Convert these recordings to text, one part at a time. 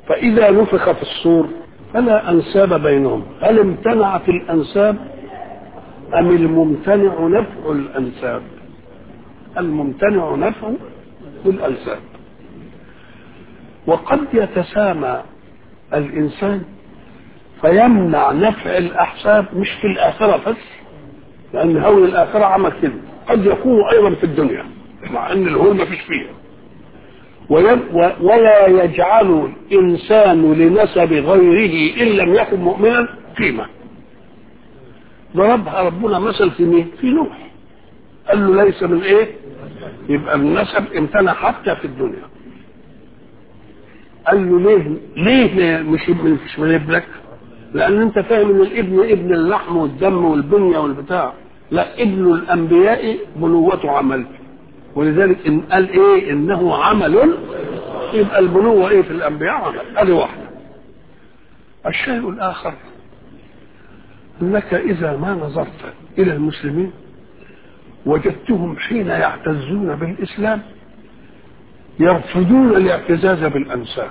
فإذا نفخ في الصور فلا أنساب بينهم هل امتنعت الأنساب أم الممتنع نفع الأنساب الممتنع نفع الأنساب وقد يتسامى الإنسان فيمنع نفع الأحساب مش في الآخرة بس لأن هول الآخرة عمل كده قد يكون أيضا في الدنيا مع أن الهول ما فيش فيها ولا يجعل الإنسان لنسب غيره إن لم يكن مؤمنا قيمة ضربها ربنا مثل في مين؟ في نوح قال له ليس من ايه؟ يبقى النسب امتنع حتى في الدنيا قال له ليه ليه مش مش من ابنك؟ لان انت فاهم ان الابن ابن اللحم والدم والبنيه والبتاع لا ابن الانبياء بنوته عمل ولذلك ان قال ايه انه عمل يبقى البنوه ايه في الانبياء عمل ادي واحده الشيء الاخر انك اذا ما نظرت الى المسلمين وجدتهم حين يعتزون بالاسلام يرفضون الاعتزاز بالانساب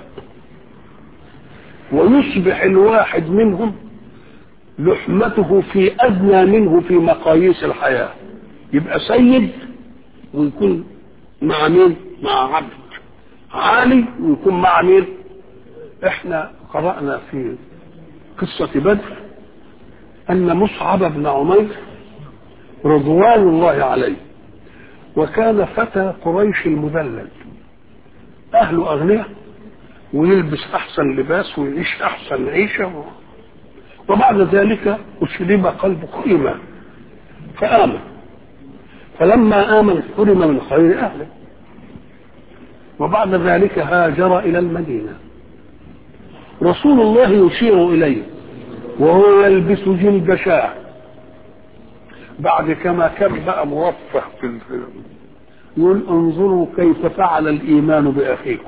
ويصبح الواحد منهم لحمته في ادنى منه في مقاييس الحياه يبقى سيد ويكون مع مين مع عبد عالي ويكون مع مين احنا قرانا في قصه بدر ان مصعب بن عمير رضوان الله عليه وكان فتى قريش المذلل اهله اغنياء ويلبس احسن لباس ويعيش احسن عيشه وبعد ذلك أشرب قلبه إيمان فآمن فلما آمن حرم من خير أهله وبعد ذلك هاجر إلى المدينة رسول الله يشير إليه وهو يلبس جلد شاه بعد كما كان بقى مرفه في الفيلم يقول انظروا كيف فعل الإيمان بأخيكم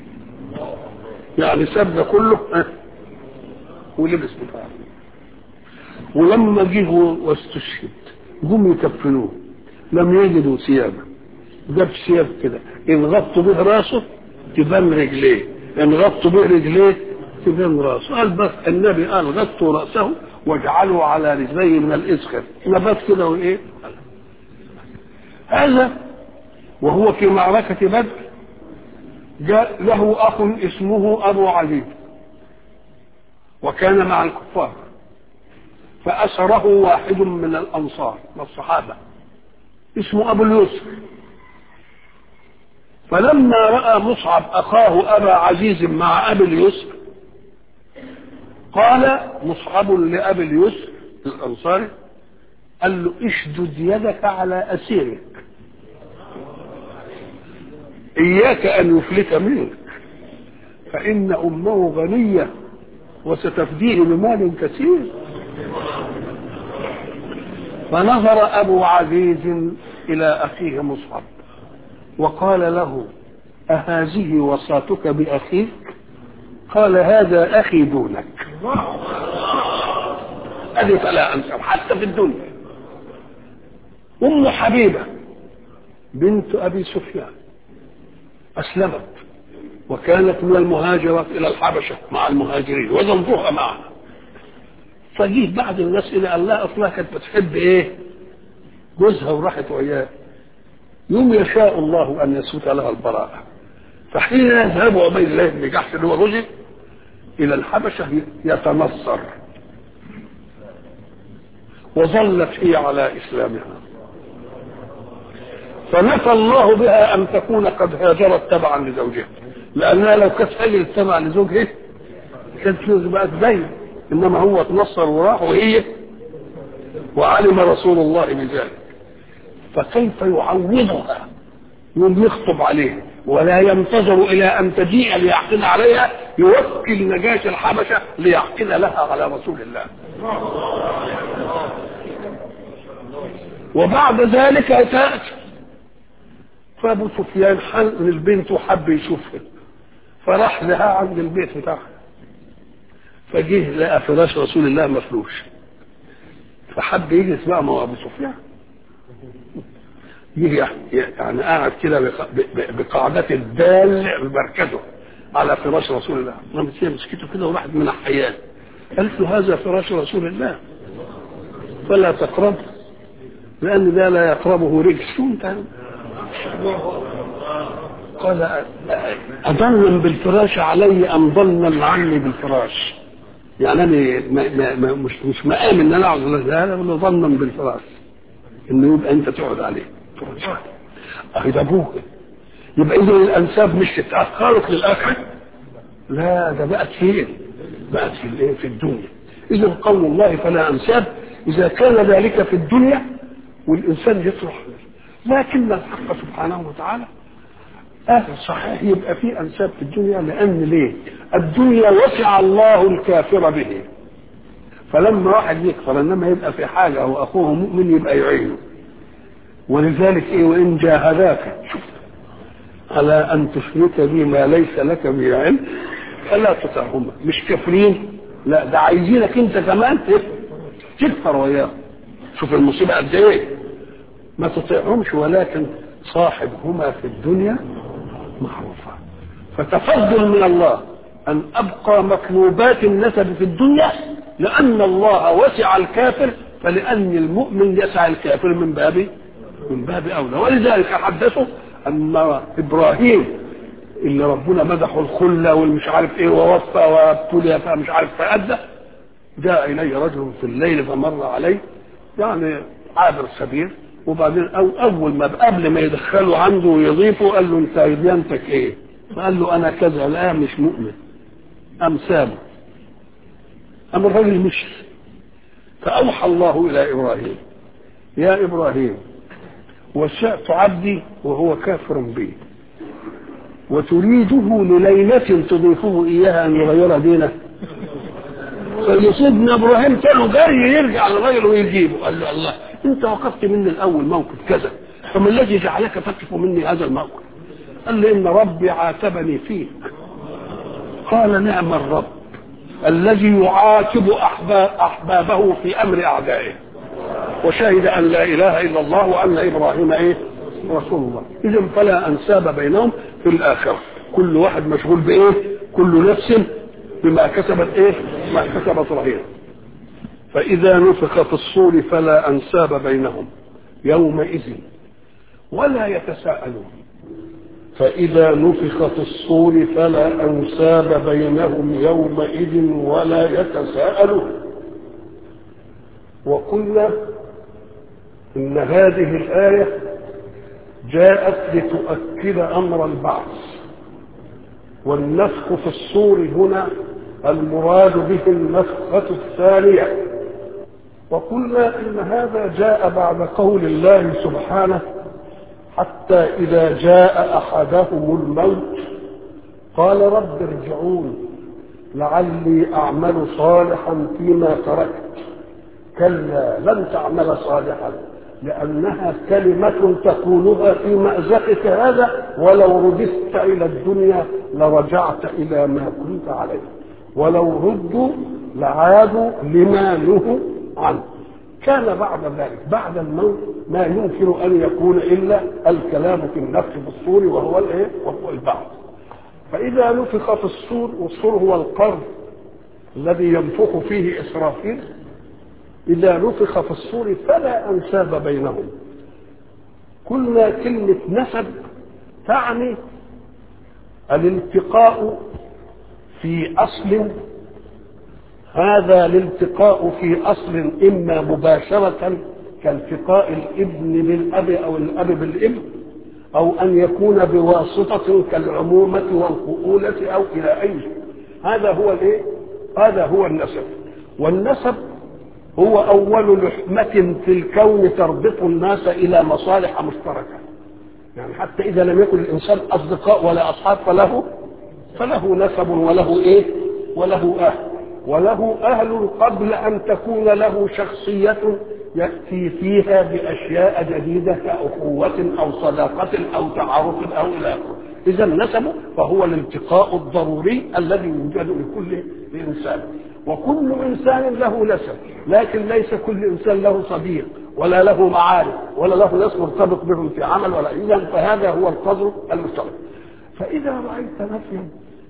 يعني ساب كله ولبس بتاعه ولما جه واستشهد جم يكفنوه لم يجدوا ثيابه جاب ثياب كده ان غطوا به راسه تبان رجليه ان غطوا به رجليه تبان راسه قال بس النبي قال غطوا راسه واجعلوا على رجليه من الاسخر نبات كده وايه هذا وهو في معركة بدر جاء له أخ اسمه أبو علي وكان مع الكفار فأسره واحد من الأنصار من الصحابة اسمه أبو اليسر فلما رأى مصعب أخاه أبا عزيز مع أبي اليسر قال مصعب لأبي اليسر الأنصاري قال له اشدد يدك على أسيرك إياك أن يفلت منك فإن أمه غنية وستفديه بمال كثير فنظر أبو عزيز إلى أخيه مصعب وقال له أهذه وصاتك بأخيك قال هذا أخي دونك أدي فلا أنسب حتى في الدنيا أم حبيبة بنت أبي سفيان أسلمت وكانت من المهاجرات إلى الحبشة مع المهاجرين وزوجها معها فجيه بعد الناس إلى قال لها أصلها كانت بتحب إيه؟ جوزها وراحت وياه يوم يشاء الله أن يسوت لها البراءة فحين يذهب عبيد الله بن جحش اللي هو جوزه إلى الحبشة يتنصر وظلت هي على إسلامها فنفى الله بها أن تكون قد هاجرت تبعا لزوجها لأنها لو كانت هاجرت تبعا لزوجها كانت بقت باينة إنما هو تنصر وراح وهي وعلم رسول الله بذلك فكيف يعوضها يوم يخطب عليها ولا ينتظر الى ان تجيء ليحقن عليها يوكل نجاش الحبشه ليحقن لها على رسول الله وبعد ذلك تاتي فابو سفيان حن للبنت وحب يشوفها فراح لها عند البيت بتاعها فجه لقى فراش رسول الله مفروش فحب يجلس بقى مع ابو سفيان يجي يعني قاعد كده بقاعدة الدال بمركزه على فراش رسول الله رمت فيها مسكته كده وراحت من الحياه قالت له هذا فراش رسول الله فلا تقرب لأن ده لا يقربه رجس وانت قال أضلا بالفراش علي أم ضلا عني بالفراش يعني أنا ما ما ما مش مش مقام إن أنا أقعد لا لا ولا ظنا بالفراش إنه يبقى أنت تقعد عليه أخي ده أبوك يبقى إذا الأنساب مش تتأخرت للآخر لا ده بقت فين؟ بقت في الايه؟ في الدنيا إذا قول الله فلا أنساب إذا كان ذلك في الدنيا والإنسان يطرح لكن الحق سبحانه وتعالى آه صحيح يبقى في أنساب في الدنيا لأن ليه؟ الدنيا وسع الله الكافر به فلما واحد يكفر انما يبقى في حاجه او اخوه مؤمن يبقى يعينه ولذلك ايه وان جاهداك شوف على ان تشرك بي ما ليس لك به علم فلا تطعهما مش كافرين لا ده عايزينك انت كمان تكفر وياه شوف المصيبه قد ايه ما تطيعهمش ولكن صاحبهما في الدنيا معروفا فتفضل من الله ان ابقى مطلوبات النسب في الدنيا لان الله وسع الكافر فلان المؤمن يسعى الكافر من باب من باب اولى ولذلك حدثوا ان ابراهيم اللي ربنا مدحه الخله والمش عارف ايه ووفى وابتلي فمش عارف فادى جاء الي رجل في الليل فمر عليه يعني عابر سبيل وبعدين أو اول ما قبل ما يدخله عنده ويضيفه قال له انت ديانتك ايه؟ قال له انا كذا لا مش مؤمن قام سابه قام الرجل مشي فاوحى الله الى ابراهيم يا ابراهيم وسعت عبدي وهو كافر بي وتريده لليلة تضيفه إياها أن يغير دينه فيصيبنا إبراهيم كانوا جاي يرجع للراجل ويجيبه قال له الله أنت وقفت مني الأول موقف كذا فما الذي جعلك تقف مني هذا الموقف قال لي إن ربي عاتبني فيك قال نعم الرب الذي يعاتب أحباب أحبابه في أمر أعدائه وشهد أن لا إله إلا الله وأن إبراهيم إيه رسول الله إذا فلا أنساب بينهم في الآخرة كل واحد مشغول بإيه كل نفس بما كسبت إيه ما كسبت رهينة فإذا نفخ في الصور فلا أنساب بينهم يومئذ ولا يتساءلون فإذا نفخ في الصور فلا أنساب بينهم يومئذ ولا يتساءلون وقلنا إن هذه الآية جاءت لتؤكد أمر البعث والنفخ في الصور هنا المراد به النفخة الثانية وقلنا إن هذا جاء بعد قول الله سبحانه حتى إذا جاء أحدهم الموت قال رب ارجعون لعلي أعمل صالحا فيما تركت كلا لن تعمل صالحا لأنها كلمة تقولها في مأزقك هذا ولو رددت إلى الدنيا لرجعت إلى ما كنت عليه ولو ردوا لعادوا لما نهوا عنه كان بعد ذلك بعد الموت ما يمكن أن يكون إلا الكلام في النفس في الصور وهو الإيه؟ وهو البعث فإذا نفخ في الصور والصور هو القرن الذي ينفخ فيه إسرافيل إذا نفخ في الصور فلا أنساب بينهم قلنا كلمة نسب تعني الالتقاء في أصل هذا الالتقاء في أصل إما مباشرة كالتقاء الابن بالأب أو الأب بالابن أو أن يكون بواسطة كالعمومة والخؤولة أو إلى أي هذا هو الإيه؟ هذا هو النسب والنسب هو أول لحمة في الكون تربط الناس إلى مصالح مشتركة يعني حتى إذا لم يكن الإنسان أصدقاء ولا أصحاب فله فله نسب وله إيه وله أهل وله أهل قبل أن تكون له شخصية يأتي فيها بأشياء جديدة كأخوة أو صداقة أو تعارف أو إلى آخره إذا النسب فهو الالتقاء الضروري الذي يوجد لكل إنسان وكل انسان له نسب لكن ليس كل انسان له صديق ولا له معارف ولا له ناس مرتبط بهم في عمل ولا اذا فهذا هو القدر المشترك فاذا رايت نفيا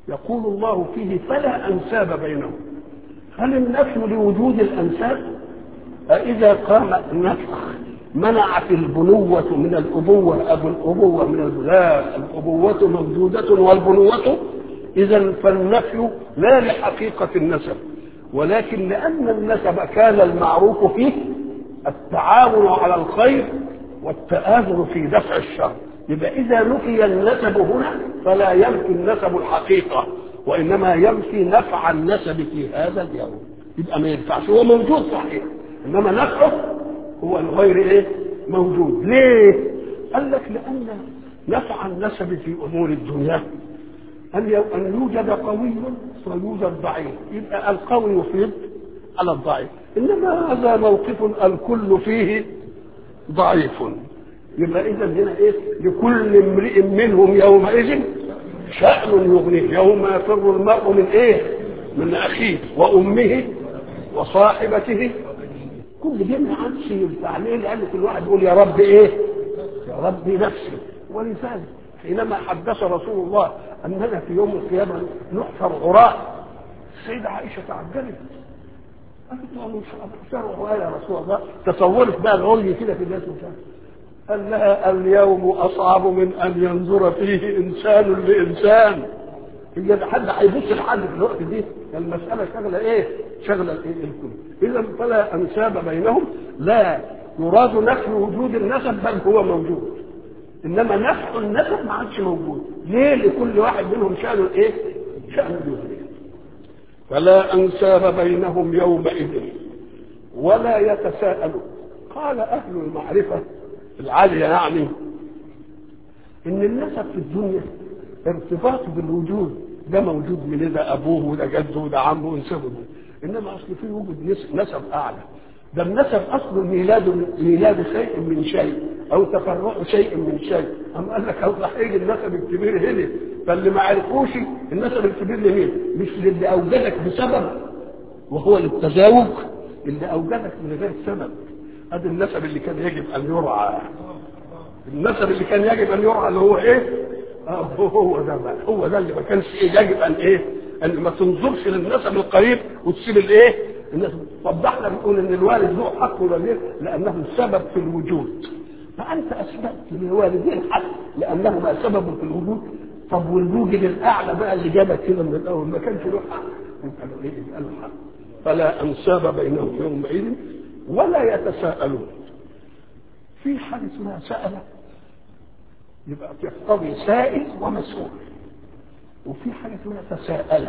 يقول الله فيه فلا أنساب بينهم هل النفي لوجود الأنساب أإذا قام النفخ منعت البنوة من الأبوة أبو الأبوة من البلاء الأبوة موجودة والبنوة إذا فالنفي لا لحقيقة النسب ولكن لأن النسب كان المعروف فيه التعاون على الخير والتآزر في دفع الشر يبقى إذا نفي النسب هنا فلا ينفي النسب الحقيقة وإنما ينفي نفع النسب في هذا اليوم يبقى ما ينفعش هو موجود صحيح إنما نفعه هو الغير إيه موجود ليه قال لك لأن نفع النسب في أمور الدنيا أن أن يوجد قوي ويوجد ضعيف يبقى القوي يفيد على الضعيف إنما هذا موقف الكل فيه ضعيف يبقى إذا هنا إيه لكل امرئ منهم يومئذ شأن يغنيه يوم يفر المرء من إيه من أخيه وأمه وصاحبته كل دي ما عادش ينفع ليه لأن كل واحد يقول يا رب إيه يا رب نفسي ولذلك حينما حدث رسول الله اننا في يوم القيامه نحفر عراة السيده عائشه تعجبت قالت له مش نحفر عراة يا رسول الله تصورت بقى العلي كده في الناس مش قال لها اليوم اصعب من ان ينظر فيه انسان لانسان هي حد هيبص لحد في الوقت دي المساله شغله ايه؟ شغله الايه؟ الكل اذا فلا انساب بينهم لا يراد نفي وجود النسب بل هو موجود انما نفع النسب ما عادش موجود ليه لكل واحد منهم شأن ايه شأن يغنيه فلا انساب بينهم يومئذ ولا يتساءلون قال اهل المعرفه العاليه يعني ان النسب في الدنيا ارتباط بالوجود ده موجود من ده ابوه وده جده وده عمه ونسبه انما اصل في وجود نسب اعلى ده النسب اصله ميلاد ميلاد شيء من شيء او تفرع شيء من شيء اما قال لك هو هيجي النسب الكبير هنا فاللي ما عرفوش النسب الكبير لمين؟ مش للي اوجدك بسبب وهو للتزاوج اللي اوجدك من غير سبب هذا النسب اللي كان يجب ان يرعى النسب اللي كان يجب ان يرعى اللي هو ايه؟ آه هو ده بقى هو ده اللي ما كانش إيه يجب ان ايه؟ ان ما تنظرش للنسب القريب وتسيب الايه؟ الناس طب ده احنا بنقول ان الوالد له حق ولا ليه؟ لانه سبب في الوجود فانت اثبتت للوالدين حق لانهما سبب في الوجود طب والوجد الاعلى بقى اللي جابك كده من الاول ما كانش له حق يبقى له ايه؟ يبقى له حق فلا انساب بينهم يومئذ ولا يتساءلون في حاجه اسمها سأل يبقى تقتضي سائل ومسؤول وفي حاجه اسمها تساءل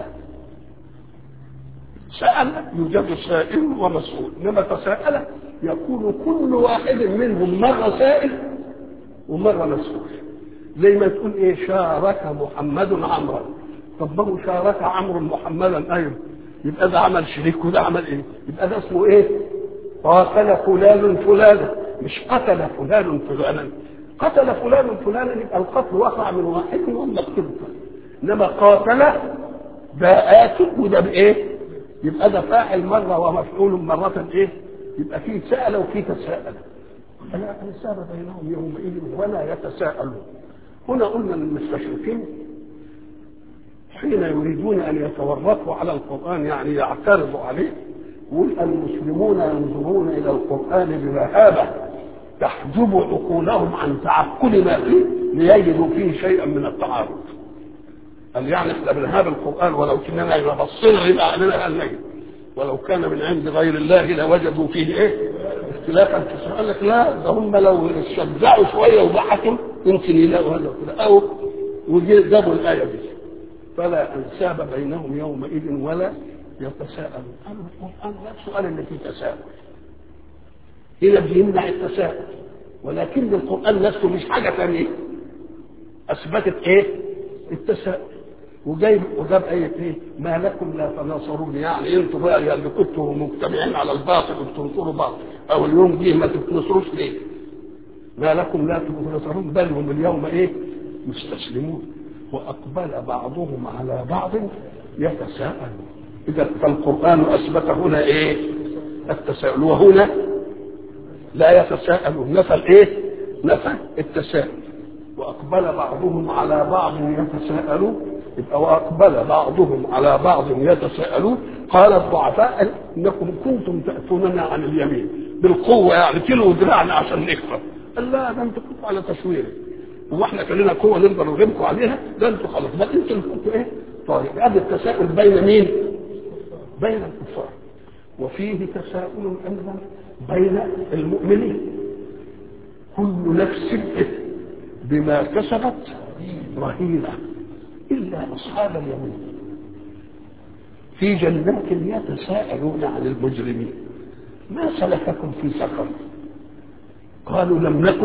سأل يوجد سائل ومسؤول إنما تساءل يكون كل واحد منهم مرة سائل ومرة مسؤول زي ما تقول إيه شارك محمد عمرا طب ما هو شارك عمرو محمدا أيضا يبقى ده عمل شريك وده عمل إيه يبقى ده اسمه إيه قاتل فلان فلانا مش قتل فلان فلانا قتل فلان فلانا يبقى القتل وقع من واحد ولا قتل انما قاتل ده آكل وده بإيه؟ يبقى ده فاعل مرة ومفعول مرة ايه يبقى فيه سأل وفيه تساءل فلا أنساب بينهم يومئذ ولا يتساءلون هنا قلنا للمستشرقين حين يريدون أن يتورطوا على القرآن يعني يعترضوا عليه يقول المسلمون ينظرون إلى القرآن بمهابة تحجب عقولهم عن تعقل ما فيه ليجدوا فيه شيئا من التعارض قال يعني احنا بنهاب القران ولو كنا اذا بصينا يبقى علينا قال نجد ولو كان من عند غير الله لوجدوا فيه ايه؟ اختلافا كثيرا قال لك لا ده هم لو شجعوا شويه وضحكوا يمكن يلاقوا هذا كده او وجابوا الايه دي فلا انساب بينهم يومئذ ولا يتساءلون قالوا القران لا السؤال اللي فيه تساؤل هنا بيمنع التساؤل ولكن القران نفسه مش حاجه ثانيه اثبتت ايه؟ التساؤل وجايب وجاب آية إيه؟ ما لكم لا تناصرون يعني أنتوا بقى يا اللي كنتوا مجتمعين على الباطل وبتنصروا بعض أو اليوم جه ما تتنصروش ليه؟ ما لكم لا تناصرون بل هم اليوم إيه؟ مستسلمون وأقبل بعضهم على بعض يتساءلون إذا فالقرآن أثبت هنا إيه؟ التساؤل وهنا لا يتساءلون نفى الإيه؟ نفى التساؤل وأقبل بعضهم على بعض يتساءلون يبقى واقبل بعضهم على بعض يتساءلون قال الضعفاء انكم كنتم تاتوننا عن اليمين بالقوه يعني تلوا دراعنا عشان نكفر قال لا ده انتوا كنتوا على تشوير هو احنا كان لنا قوه نقدر نغلبكم عليها ده انتوا خلاص بل انتوا اللي كنتوا ايه طيب هذا التساؤل بين مين؟ بين الكفار وفيه تساؤل ايضا بين المؤمنين كل نفس بما كسبت رهينه الا اصحاب اليمين في جنات يتساءلون عن المجرمين ما سلككم في سقر قالوا لم نكن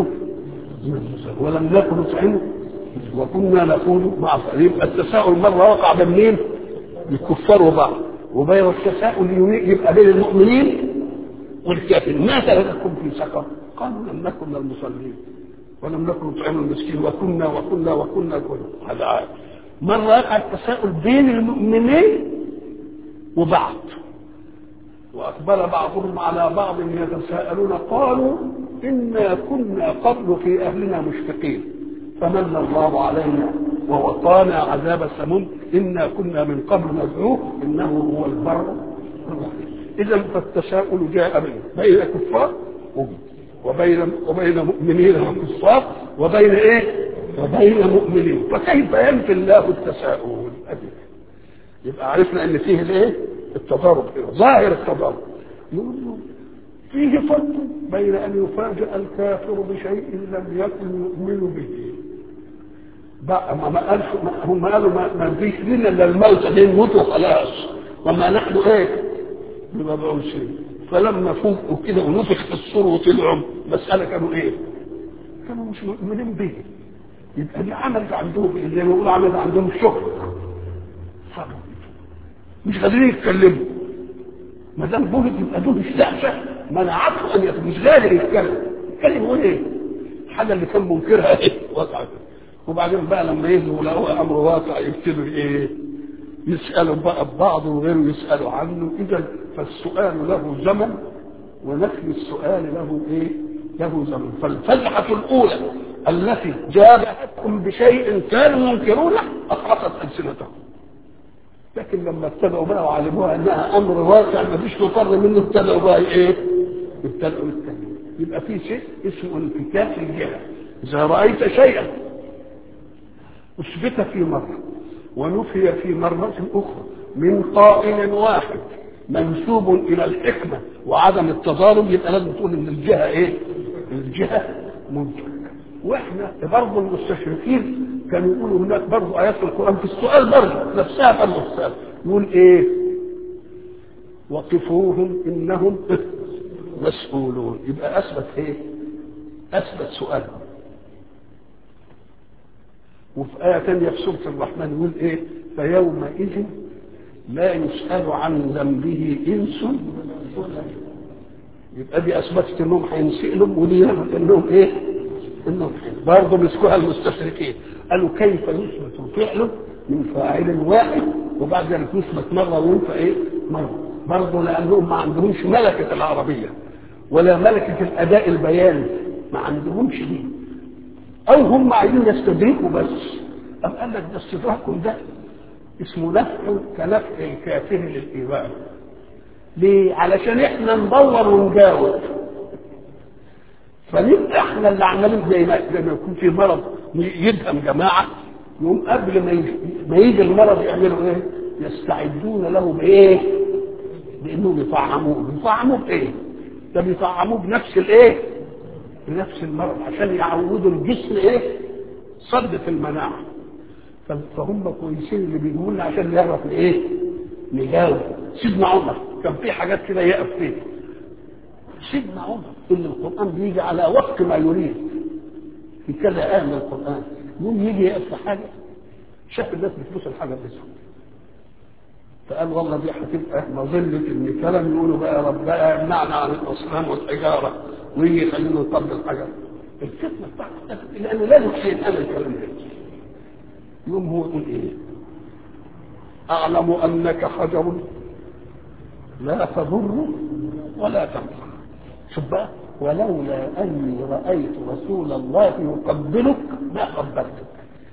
ولم نكن نطعمه وكنا نقول مع يبقى التساؤل مره وقع بين مين؟ الكفار وبعض وبين التساؤل يبقى بين المؤمنين والكافرين ما سلككم في سقر قالوا لم نكن من المصلين ولم نكن نطعم المسكين وكنا وكنا وكنا كنا هذا عاد مرة يقع التساؤل بين المؤمنين وبعض وأقبل بعضهم على بعض يتساءلون قالوا إنا كنا قبل في أهلنا مشفقين فمن الله علينا ووقانا عذاب السموم إنا كنا من قبل ندعوه إنه هو البر الرحيم إذا فالتساؤل جاء بين بين كفار وبين وبين مؤمنين وكفار وبين ايه؟ وبين مؤمنين فكيف ينفي الله التساؤل؟ يبقى عرفنا ان فيه الايه؟ التضارب ظاهر التضارب يقول له فيه فرق بين ان يفاجأ الكافر بشيء لم يكن يؤمن به بقى ما ما قالش هم قالوا ما, ما فيش لنا الا الموت دي نموت وخلاص وما نحن ايه؟ بمبعوثين فلما فوقوا كده ونفخ في الصور وطلعوا مسألة كانوا ايه؟ كانوا مش مؤمنين به يبقى دي عملت عندهم زي ما بيقولوا عملت عندهم شكر صبر مش قادرين يتكلموا ما دام بولد يبقى دول استعفى منعته ان يتكلم مش قادر يتكلم يتكلم يقول ايه؟ الحاجه اللي كان منكرها ايه؟ وقعت وبعدين بقى لما يجوا لقوا امر واقع يبتدوا ايه؟ يسألوا بقى بعض وغيره يسألوا عنه إذا فالسؤال له زمن ونفي السؤال له إيه؟ له زمن فالفزعة الأولى التي جابتهم بشيء كانوا ينكرونه أخرقت ألسنتهم لكن لما ابتدأوا بقى وعلموها أنها أمر واقع ما فيش مفر منه ابتدأوا بقى إيه؟ ابتدأوا التاني يبقى في شيء اسمه انفكاك الجهة إذا رأيت شيئا أثبت في مرة ونفي في مرة أخرى من قائل واحد منسوب إلى الحكمة وعدم التضارب يبقى لازم تقول إن الجهة إيه؟ الجهة منكر وإحنا برضه المستشرقين كانوا يقولوا هناك برضه آيات في القرآن في السؤال برضه نفسها في السؤال يقول إيه؟ وقفوهم إنهم مسؤولون يبقى أثبت إيه؟ أثبت سؤالهم وفي آية ثانية في سورة الرحمن يقول إيه؟ فيومئذ لا يسأل عن ذنبه إنس ولا يبقى دي أثبتت إنهم هينسألوا ودي إنهم إيه؟ إنهم برضه مسكوها المستشرقين قالوا كيف يثبت فعله من فاعل واحد وبعد ذلك يثبت مرة وينفع إيه؟ مرة برضه لأنهم ما عندهمش ملكة العربية ولا ملكة الأداء البياني ما عندهمش دي او هم عايزين يستدركوا بس ام قال لك ده استدراكهم ده اسمه نفع كنفع الكافر للايمان ليه علشان احنا ندور ونجاوب فنبقى احنا اللي عمالين زي ما زي ما يكون في مرض يدهم جماعه يقوم قبل ما يجي, ما يجي المرض يعملوا ايه؟ يستعدون له بايه؟ بانهم يطعموه، يطعموه بايه؟ ده بيطعموه بنفس الايه؟ بنفس المرض عشان يعودوا الجسم ايه صد في المناعه فهم كويسين اللي بيقولوا لنا عشان نعرف ايه نجاوب سيدنا عمر كان في حاجات كده يقف فيها سيدنا عمر ان القران بيجي على وقت ما يريد في كذا ايه من القران يوم يجي يقف في حاجه شاف الناس بتبص الحاجه باسمه فقال والله دي هتبقى مظلة ان كلام يقولوا بقى ربنا يمنعنا عن الاصنام والحجاره ويجي يخلينا نطبق الحجر الفتنه بتاعته لان لازم هيتقال الكلام ده يوم هو يقول ايه؟ اعلم انك حجر لا تضر ولا تنفع شوف بقى ولولا اني رايت رسول الله يقبلك ما قبلتك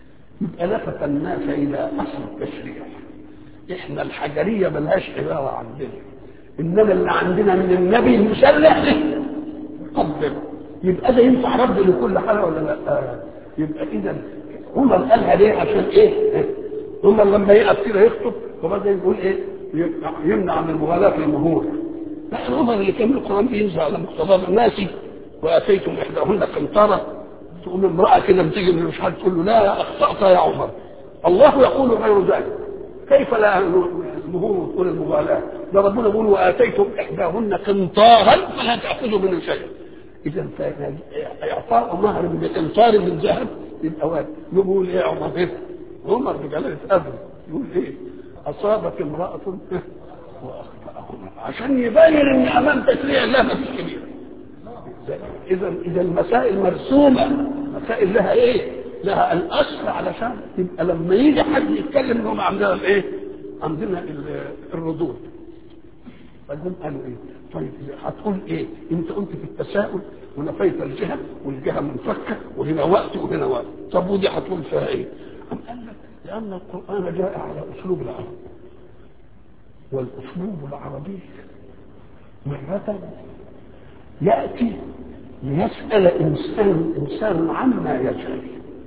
يبقى لفت الناس الى اصل التشريع احنا الحجريه ملهاش عباره عندنا انما اللي عندنا من النبي المسلح قدم يبقى ده ينفع رد لكل حاله ولا لا آه. يبقى اذا عمر قالها ليه عشان ايه عمر لما يقف كده يخطب وبعدين يقول ايه يمنع من المغالاه في المهور لا عمر اللي كان القران بينزل على مقتضى الناس واتيتم احداهن قنطره تقوم امراه كده بتيجي من مش عارف تقول له لا اخطات يا عمر الله يقول غير ذلك كيف لا المهور تقول المغالاه ده ربنا يقول واتيتم احداهن قنطارا فلا تاخذوا منه شيئا اذا اعطاء مهر بقنطار من ذهب يبقى واجب يقول ايه يا عمر ايه عمر بجلاله قدر يقول ايه اصابت امراه واخطاهما عشان يبين ان امام تشريع الله ما فيش كبير اذا اذا المسائل مرسومه مسائل لها ايه لها الاصل علشان يبقى لما يجي حد يتكلم انهم عندنا الايه عندنا الردود فجم قالوا ايه طيب هتقول ايه انت قلت في التساؤل ونفيت الجهه والجهه منفكه وهنا وقت وهنا وقت طب ودي هتقول فيها ايه أم قال لك لان القران جاء على اسلوب العرب والاسلوب العربي مرة يأتي ليسأل إنسان إنسان عما يجهل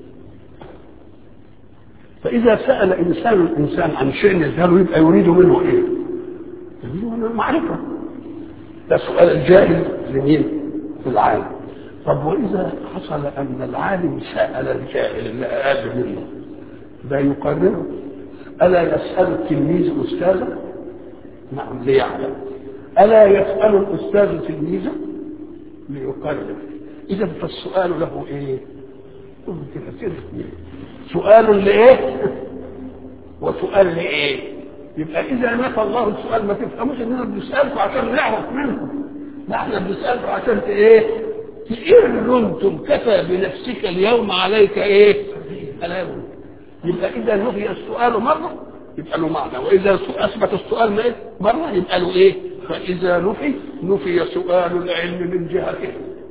فإذا سأل إنسان الإنسان عن شيء يجهله يبقى يريد منه إيه؟ يريد منه المعرفة ده سؤال الجاهل لمين؟ للعالم طب وإذا حصل أن العالم سأل الجاهل اللي أقل منه ده يقرره ألا يسأل التلميذ أستاذه؟ نعم ليعلم ألا يسأل الأستاذ تلميذه؟ ليقرر إذا فالسؤال له إيه؟ سؤال لإيه؟ وسؤال لإيه؟ يبقى إذا نفى الله السؤال ما تفهموش إننا بنسألكم عشان نعرف منكم لا احنا بنسألكم عشان إيه؟ تقروا أنتم كفى بنفسك اليوم عليك إيه؟ الأول يبقى إذا نفي السؤال مرة يبقى له معنى وإذا أثبت السؤال مرة يبقى له إيه؟ فإذا نفي نفي سؤال العلم من جهته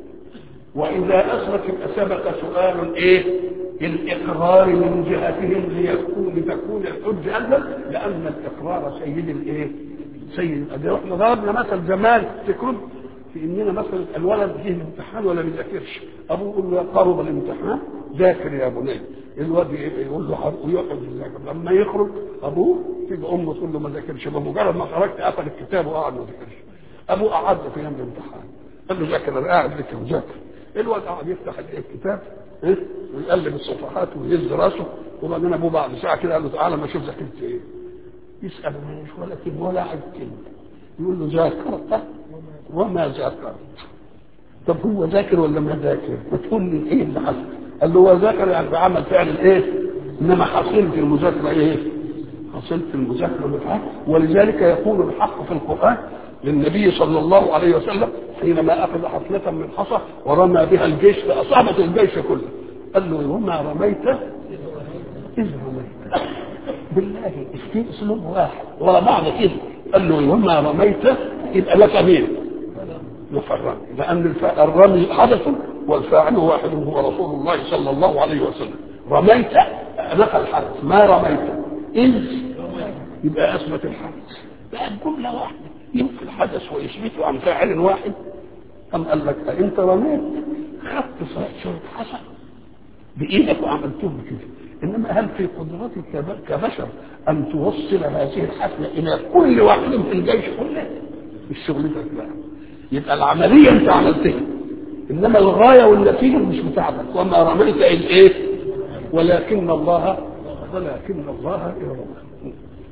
وإذا أثبت يبقى سبق سؤال إيه؟ الإقرار من جهتهم ليكون لتكون الحجة أبدا لأن الإقرار سيد الإيه؟ سيد الأداء احنا ضربنا مثل زمان تكون في إننا مثلا الولد جه الامتحان ولا بيذاكرش أبوه يقول له قرب الامتحان ذاكر يا بني الواد يقول له ويقعد يذاكر لما يخرج أبوه تيجي أمه تقول له ما ذاكرش بمجرد ما خرجت قفل الكتاب وقعد ما ذاكرش أبوه قعد في يوم الامتحان قال له ذاكر أنا قاعد لك وذاكر الواد قعد يفتح الكتاب ايه ويقلب الصفحات ويهز راسه وبعدين ابوه بعد ساعه كده قال له تعالى ما اشوف ذاكرت ايه يسال مش ولا كلمه ولا عايز كلمه يقول له ذاكرت وما ذاكرت طب هو ذاكر ولا ما ذاكر؟ ما تقول لي ايه اللي حصل؟ قال له هو ذاكر يعني بعمل فعل الايه؟ انما حصلت المذاكره ايه؟ حصلت المذاكره بالحق ولذلك يقول الحق في القران للنبي صلى الله عليه وسلم حينما اخذ حفنه من حصى ورمى بها الجيش فاصابت الجيش كله قال له وما رميت اذ رميت بالله في اسلوب واحد ورا بعض كده قال له وما رميت يبقى لك مين؟ مفرد لان الرمي حدث والفاعل واحد هو رسول الله صلى الله عليه وسلم رميت نفى الحدث ما رميت اذ يبقى اثبت الحدث بقى جمله واحده ينفي الحدث ويثبته عن فاعل واحد أم قال لك أنت رميت خدت شوية حسن بإيدك وعملتهم كده إنما هل في قدرتك كبشر أن توصل هذه الحفلة إلى كل واحد في الجيش كله مش شغلتك بقى يبقى العملية أنت عملتها إنما الغاية والنتيجة مش بتاعتك وما رميت إذ إيه ولكن الله ولكن الله يرمي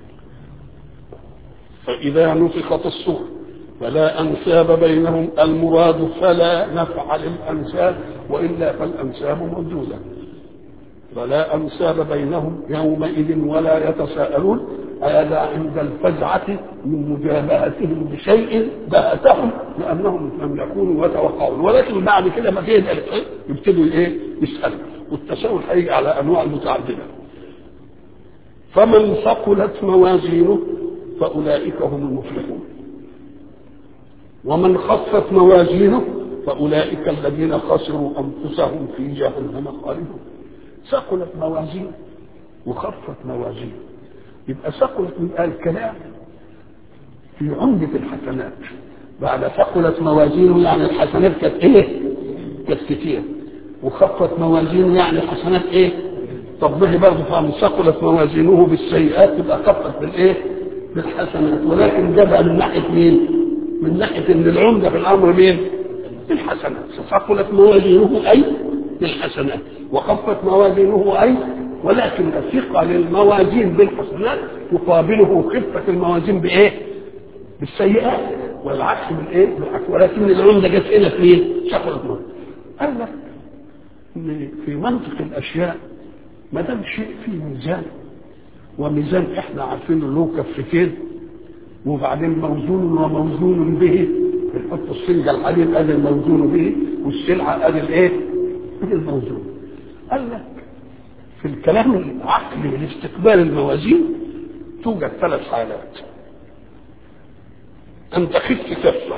فإذا نفخت الصور فلا أنساب بينهم المراد فلا نفع للأنساب وإلا فالأنساب موجودة فلا أنساب بينهم يومئذ ولا يتساءلون هذا عند الفزعة من مجابهتهم بشيء بأتهم لأنهم لم يكونوا يتوقعون ولكن بعد كده ما فيه يبتدوا إيه يسألوا والتساؤل هيجي على أنواع متعددة فمن ثقلت موازينه فأولئك هم المفلحون ومن خفت موازينه فأولئك الذين خسروا أنفسهم في جهنم خالدون ثقلت موازينه وخفت موازينه يبقى ثقلت يبقى الكلام في عمدة الحسنات بعد ثقلت موازينه يعني الحسنات كانت ايه؟ كانت كتير وخفت موازينه يعني الحسنات ايه؟ طب به برضه فهم ثقلت موازينه بالسيئات تبقى خفت بالايه؟ بالحسنات ولكن جابها من ناحيه مين؟ من ناحيه ان العمده في الامر مين؟ الحسنات ثقلت موازينه اي بالحسنات وخفت موازينه اي ولكن الثقه للموازين بالحسنات تقابله خفه الموازين بايه؟ بالسيئات والعكس بالايه؟ بالعكس ولكن العمده جت هنا في ايه؟ ثقلت موازينه قال لك ان في منطق الاشياء ما دام شيء فيه ميزان وميزان احنا عارفينه له كفتين وبعدين موزون وموزون به بنحط السنجة الحديد ادي الموزون به والسلعة ادي الايه؟ ادي الموزون قال لك في الكلام العقلي لاستقبال الموازين توجد ثلاث حالات ان تخف كفة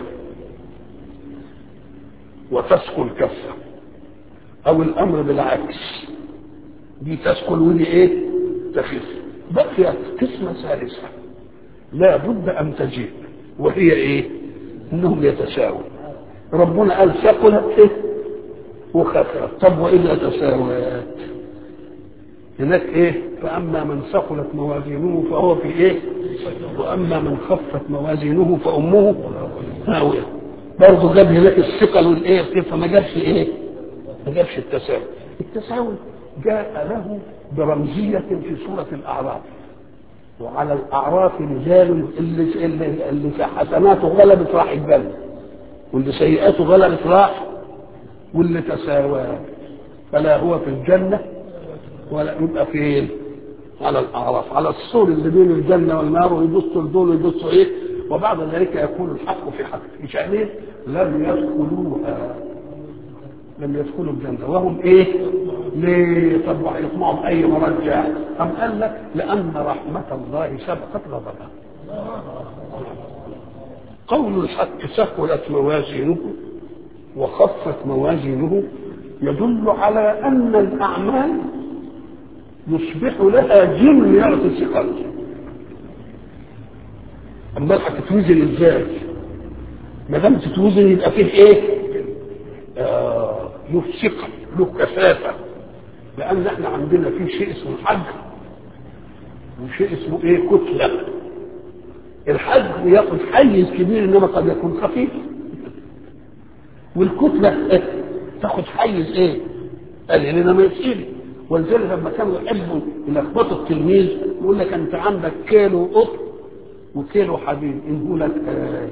وتثقل كفة او الامر بالعكس دي تثقل ودي ايه تخف بقيت قسمة ثالثة لا بد ان تجيء وهي ايه انهم يتساووا ربنا قال ثقلت ايه وخفت طب واذا تساوت هناك ايه فاما من ثقلت موازينه فهو في ايه واما من خفت موازينه فامه هاويه برضه جاب هناك الثقل والايه فما جابش ايه ما جابش التساوي التساوي جاء له برمزية في سورة الأعراف وعلى الأعراف رجال اللي, اللي, اللي في حسناته غلبت راح الجنة واللي سيئاته غلبت راح واللي تساوى فلا هو في الجنة ولا يبقى فين على الأعراف على السور اللي بين الجنة والنار ويبصوا لدول ويبصوا إيه وبعد ذلك يكون الحق في حق في شأنين لم يدخلوها لم يدخلوا الجنة وهم ايه ليه طب وهيطمعوا بأي مرجع أم قال لك لأن رحمة الله سبقت غضبه قول الحق ثقلت موازينه وخفت موازينه يدل على أن الأعمال يصبح لها جن يعطي ثقل أما هتتوزن ازاي؟ ما دام تتوزن يبقى فيه ايه؟ آه له ثقل له كثافة لأن احنا عندنا في شيء اسمه حجم وشيء اسمه ايه كتلة الحجم ياخذ حيز كبير انما قد يكون خفيف والكتلة إيه؟ تاخذ حيز ايه قال انما يسيري ولذلك لما كانوا يحبوا يلخبطوا التلميذ يقول لك انت عندك كيلو قطن وكيلو حديد انه لك آه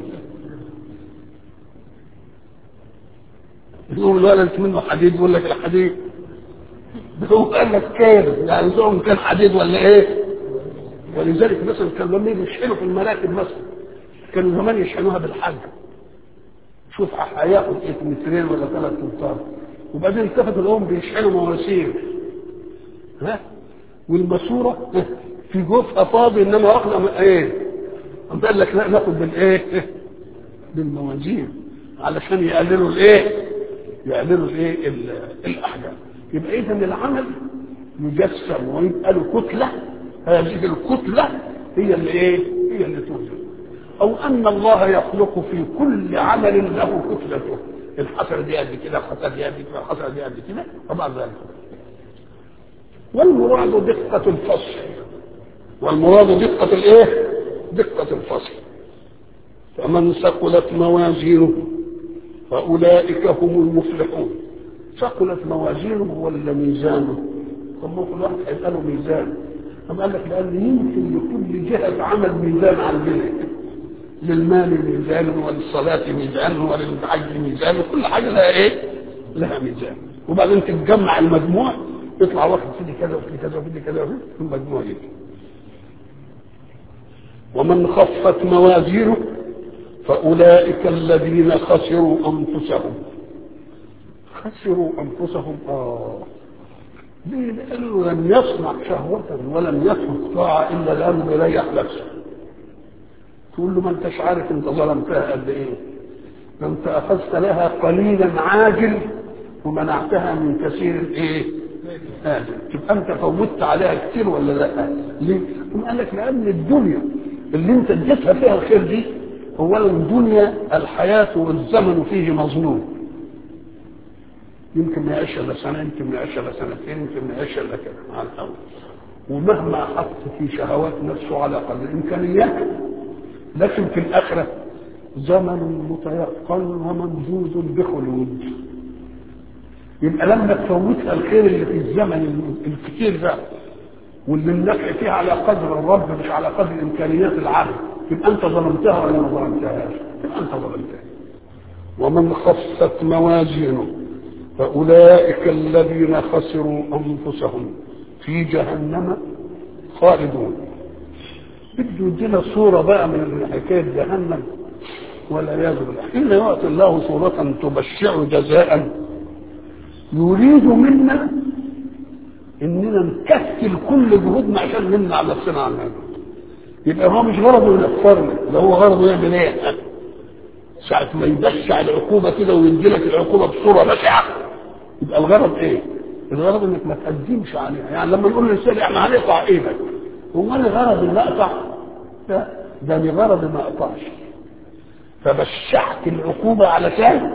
يقول الولد منه حديد يقول لك الحديد هو قال لك كام يعني سواء كان حديد ولا ايه ولذلك مثلا كانوا لما يجوا يشحنوا في المراكب مثلا كانوا زمان يشحنوها بالحج شوف هياخد ايه مترين ولا ثلاث امتار وبعدين التفت الام بيشحنوا مواسير ها والماسوره في جوفها فاضي انما واخده ايه قال لك لا ناخد بالايه بالموازين علشان يقللوا الايه يقللوا الايه الاحجام يبقى اذا العمل يجسم ويبقى له كتله هذه الكتله هي اللي ايه هي اللي توجد او ان الله يخلق في كل عمل له كتلته الحسنه دي قد كده الحسنه دي قد كده الحسنه دي قد كده طبعا ذلك والمراد دقة الفصل والمراد دقة الايه؟ دقة الفصل فمن ثقلت موازينه فأولئك هم المفلحون ثقلت موازينه ولا ميزانه طب كل واحد هيبقى له ميزان طب قال لك لأن يمكن لكل جهة عمل ميزان عندنا للمال ميزان وللصلاة ميزان وللحج ميزان وكل حاجة لها ايه؟ لها ميزان وبعدين تتجمع المجموع يطلع واحد في كذا وفي كذا وفي كذا وفي المجموع يجي ومن خفت موازينه فأولئك الذين خسروا أنفسهم خسروا أنفسهم آه ليه؟ لأنه لم يصنع شهوة ولم يترك طاعة إلا لأنه يريح نفسه تقول له ما انتش عارف انت ظلمتها قد ايه ده انت اخذت لها قليلا عاجل ومنعتها من كثير ايه آدم تبقى انت فوتت عليها كتير ولا لا ليه ثم قال لك لان الدنيا اللي انت اديتها فيها الخير دي اولا الدنيا الحياه والزمن فيه مظلوم يمكن ما يعيش الا سنه يمكن ما يعيش الا سنتين يمكن ما يعيش الا كده مع الاول ومهما حط في شهوات نفسه على قدر الامكانيات لكن في الاخره زمن متيقن وممزوج بخلود يبقى لما تفوتها الخير اللي في الزمن الكتير ده واللي النفع فيه على قدر الرب مش على قدر امكانيات العبد يبقى انت ظلمتها ولا ما ظلمتهاش؟ يبقى انت ظلمتها ومن خفت موازينه فاولئك الذين خسروا انفسهم في جهنم خالدون بده يدينا صوره بقى من حكايه جهنم والعياذ بالله حين يعطي الله صوره تبشع جزاء يريد منا اننا نكسل كل جهودنا عشان نمنع نفسنا عن هذا يبقى هو مش غرضه ينفرنا ده هو غرضه يعمل ايه ساعة ما يبشع العقوبة كده ويديلك العقوبة بصورة بشعة يبقى الغرض ايه؟ الغرض انك ما تقدمش عليها يعني لما نقول للانسان احنا هنقطع ايدك هو انا غرض ان اقطع؟ لا ده لغرض ما اقطعش فبشعت العقوبة علشان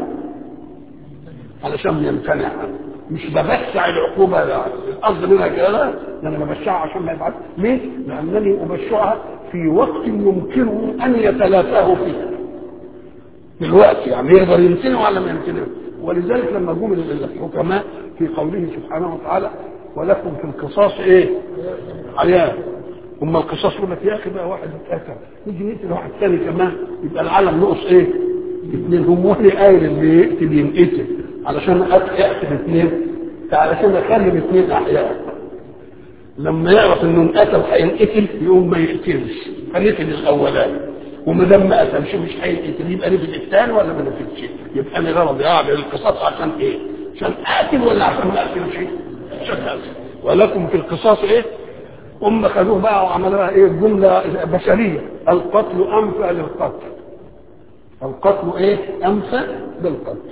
علشان يمتنع مش ببشع العقوبة القصد منها كده لا ده انا ببشعها عشان ما يفعل ليه؟ لأنني أبشعها في وقت يمكنه أن يتلافاه فيه دلوقتي يعني يقدر يمتنع ولا ما يمتنع ولذلك لما جم الحكماء في قوله سبحانه وتعالى ولكم في القصاص ايه؟ حياه اما القصاص يقول لك يا اخي بقى واحد اتقتل يجي يقتل واحد ثاني كمان يبقى العالم نقص ايه؟ اثنين هم واحد قايل اللي يقتل ينقتل علشان اقتل اثنين علشان اخلي الاثنين احياء لما يعرف انه انقتل هينقتل يقوم ما يقتلش فنقتل الاولاني وما دام ما قتلش مش هينقتل يبقى نفد الثاني ولا ما نفدش يبقى انا غرضي اعمل القصاص عشان ايه؟ عشان اقتل ولا عشان ما اقتلش؟ عشان اقتل ولكم في القصاص ايه؟ هم خدوه بقى وعملوها ايه جمله بشريه القتل انفى للقتل القتل ايه؟ انفى للقتل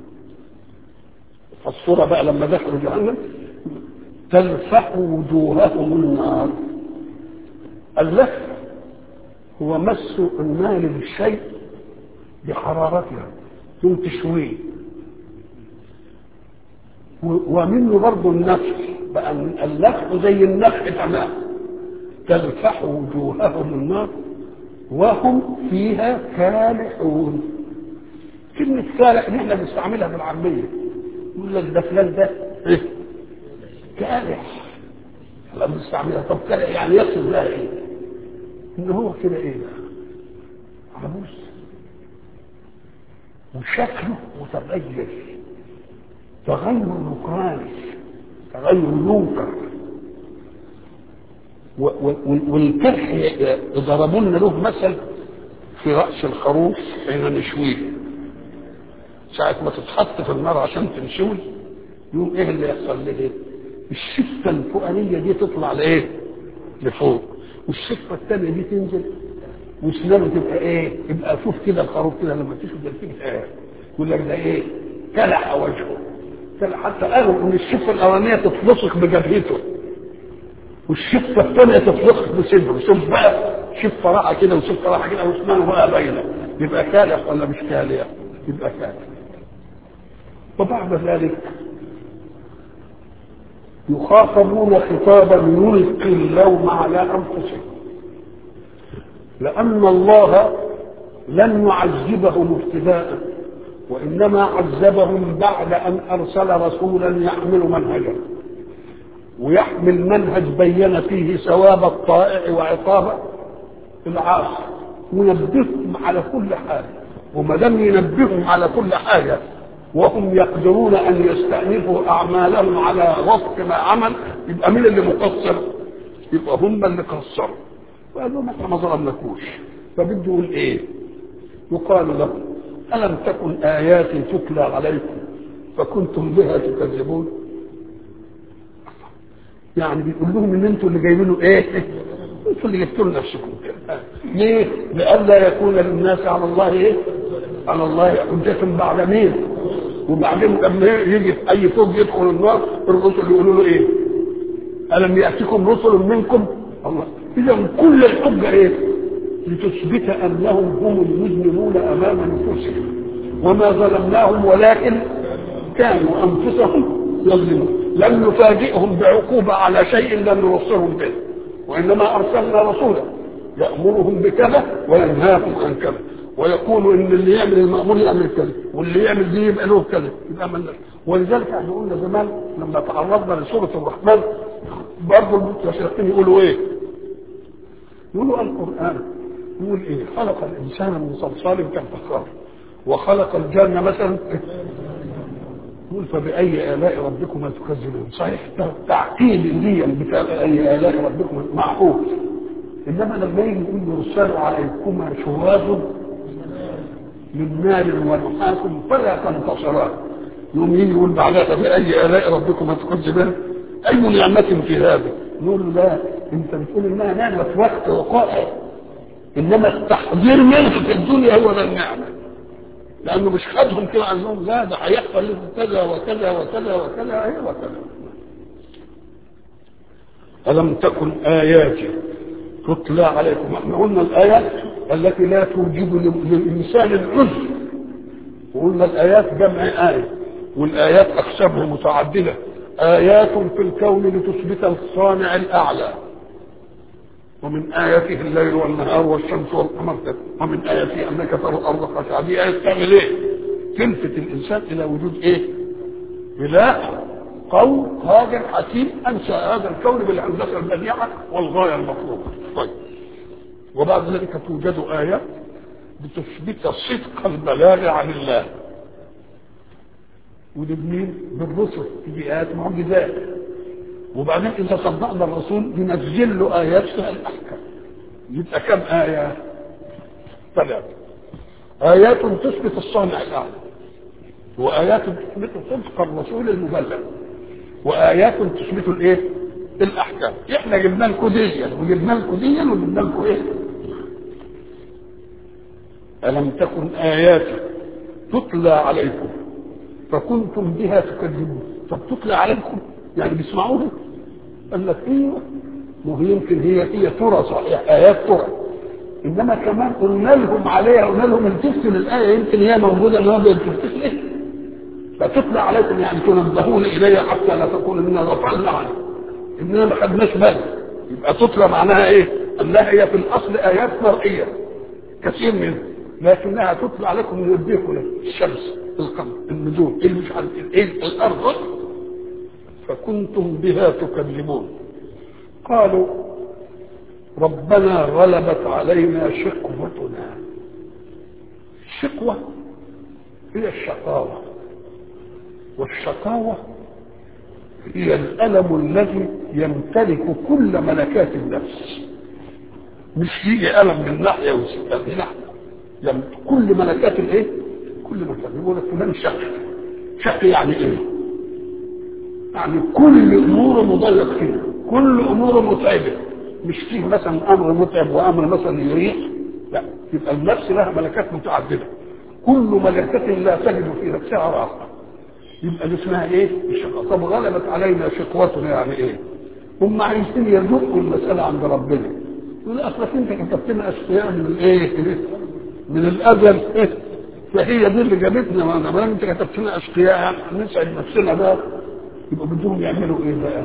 الصورة بقى لما دخلوا جهنم تلفح وجوههم النار اللف هو مس النار للشيء بحرارتها ثم تشويه ومنه برضه النفخ بقى اللفح زي النفخ تمام تلفح وجوههم النار وهم فيها كالحون كلمة كالح دي احنا بنستعملها بالعامية يقول لك ده فلان ده ايه كالح لما بنستعملها طب كالح يعني يقصد لها ايه؟ ان هو كده ايه؟ عبوس وشكله متغير تغير مكراني تغير منكر والكرح ضربوا لنا له مثل في رأس الخروف حين نشويه ساعة ما تتحط في النار عشان تنشوي يقوم ايه اللي يحصل له الشفة الفوقانية دي تطلع لايه؟ لفوق والشفة الثانية دي تنزل وسنانه تبقى ايه؟ يبقى شوف كده الخروف كده لما تشوف ده فيه ايه؟ يقول لك ده ايه؟ كلح وجهه كلح حتى قالوا ان الشفة الأولانية تتلصق بجبهته والشفة الثانية تتلصق بصدره شوف بقى شفة راحة كده وشفة راحة كده واسنانه بقى باينة يبقى كالح ولا مش كالح؟ يبقى كالح وبعد ذلك يخاطبون خطابا يلقي اللوم على انفسهم لان الله لم يعذبهم ابتداء وانما عذبهم بعد ان ارسل رسولا يحمل منهجا ويحمل منهج بين فيه ثواب الطائع وعقاب العاصي ونبههم على كل حاجه وما دام ينبههم على كل حاجه وهم يقدرون ان يستأنفوا اعمالهم على وفق ما عمل يبقى مين اللي مقصر؟ يبقى هم اللي قصروا وقال لهم احنا ما ظلمناكوش فبده يقول ايه؟ يقال لهم الم تكن اياتي تتلى عليكم فكنتم بها تكذبون يعني بيقول لهم ان انتوا اللي جايبينه ايه؟ انتوا اللي جبتوا لنفسكم كده ليه؟ لئلا يكون للناس على الله ايه؟ على الله حجة بعد مين؟ وبعدين لما يجي اي فوق يدخل النار الرسل يقولوا له ايه؟ الم ياتكم رسل منكم؟ الله اذا كل الحجه ايه؟ لتثبت انهم هم المذنبون امام نفوسهم وما ظلمناهم ولكن كانوا انفسهم يظلمون لم نفاجئهم بعقوبه على شيء لم نوصلهم به وانما ارسلنا رسولا يامرهم بكذا وينهاهم عن كذا ويقول ان اللي يعمل المامور يعمل كذا واللي يعمل دي يبقى له كذا يبقى من ولذلك احنا قلنا زمان لما تعرضنا لسوره الرحمن برضه المستشرقين يقولوا ايه؟ يقولوا القران يقول ايه؟ خلق الانسان من صلصال كالفخار وخلق الجنه مثلا يقول فبأي آلاء ربكما تكذبون صحيح تعقيد ليا بأي آلاء ربكما معقول إنما لما يجي يقول يرسل عليكما شواظ من نار ونحاس فلا تنتصران يوم يجي يقول بعدها فبأي آلاء ربكما تكذبان أي نعمة في هذا نقول لا أنت بتقول إنها نعمة وقت وقائع إنما التحذير منه في الدنيا هو ده النعمة لانه مش خدهم كده عنهم لا ده هيحصل لكم كذا وكذا وكذا وكذا ايه وكذا الم تكن اياتي تتلى عليكم احنا قلنا الايات التي لا توجب للانسان العذر وقلنا الايات جمع ايه والايات اقسامها متعدده ايات في الكون لتثبت الصانع الاعلى ومن آياته الليل والنهار والشمس والقمر ومن آياته أنك ترى الأرض خاشعة دي آيات تعمل إيه؟ تلفت الإنسان إلى وجود إيه؟ إله قول قادر حكيم أنشأ هذا الكون بالهندسة البديعة والغاية المطلوبة طيب وبعد ذلك توجد آيات بتثبت صدق البلاغ عن الله ودي بمين؟ بالرسل في آيات معجزات وبعدين اذا صدقنا الرسول بنزل له ايات فيها الاحكام يبقى كم ايه ثلاثه ايات تثبت الصانع الاعلى وايات تثبت صدق الرسول المبلغ وايات تثبت الايه الاحكام احنا جبنا لكم ديا وجبنا لكم ديا وجبنا لكم ايه الم تكن اياتي تتلى عليكم فكنتم بها تكذبون طب تتلى عليكم يعني بيسمعوها قال لك ايوه ما هي يمكن هي هي ترى صحيح ايات ترى انما كمان قلنا لهم عليها قلنا لهم التفتوا للايه يمكن هي موجوده انما ما بيلتفتوش ليه فتتلى عليكم يعني تنبهون اليها حتى لا تقول اننا غفلنا عنها اننا ما خدناش بالنا يبقى تتلى معناها ايه؟ انها هي في الاصل ايات مرئيه كثير منها لكنها تتلى عليكم ينبهكم الشمس القمر النجوم اللي مش عارف ايه الارض فكنتم بها تكذبون قالوا ربنا غلبت علينا شقوتنا الشقوة هي الشقاوة والشقاوة هي الألم الذي يمتلك كل ملكات النفس مش يجي ألم من ناحية ومن ناحية كل ملكات الايه؟ كل ملكات يقول لك فلان شقي شقي يعني ايه؟ يعني كل اموره مضلق فيها كل اموره متعبه مش فيه مثلا امر متعب وامر مثلا يريح لا يبقى النفس لها ملكات متعدده كل ملكة لا تجد في نفسها راحة يبقى دي اسمها ايه؟ الشقاء طب غلبت علينا شقوتنا يعني ايه؟ هم عايزين يذوقوا المسألة عند ربنا يقول اصلك انت كتبت لنا اشياء من الايه؟ من الازل فهي دي اللي جابتنا ما دام انت كتبت لنا اشقياء يعني نسعد نفسنا بقى يبقى بدهم يعملوا ايه بقى؟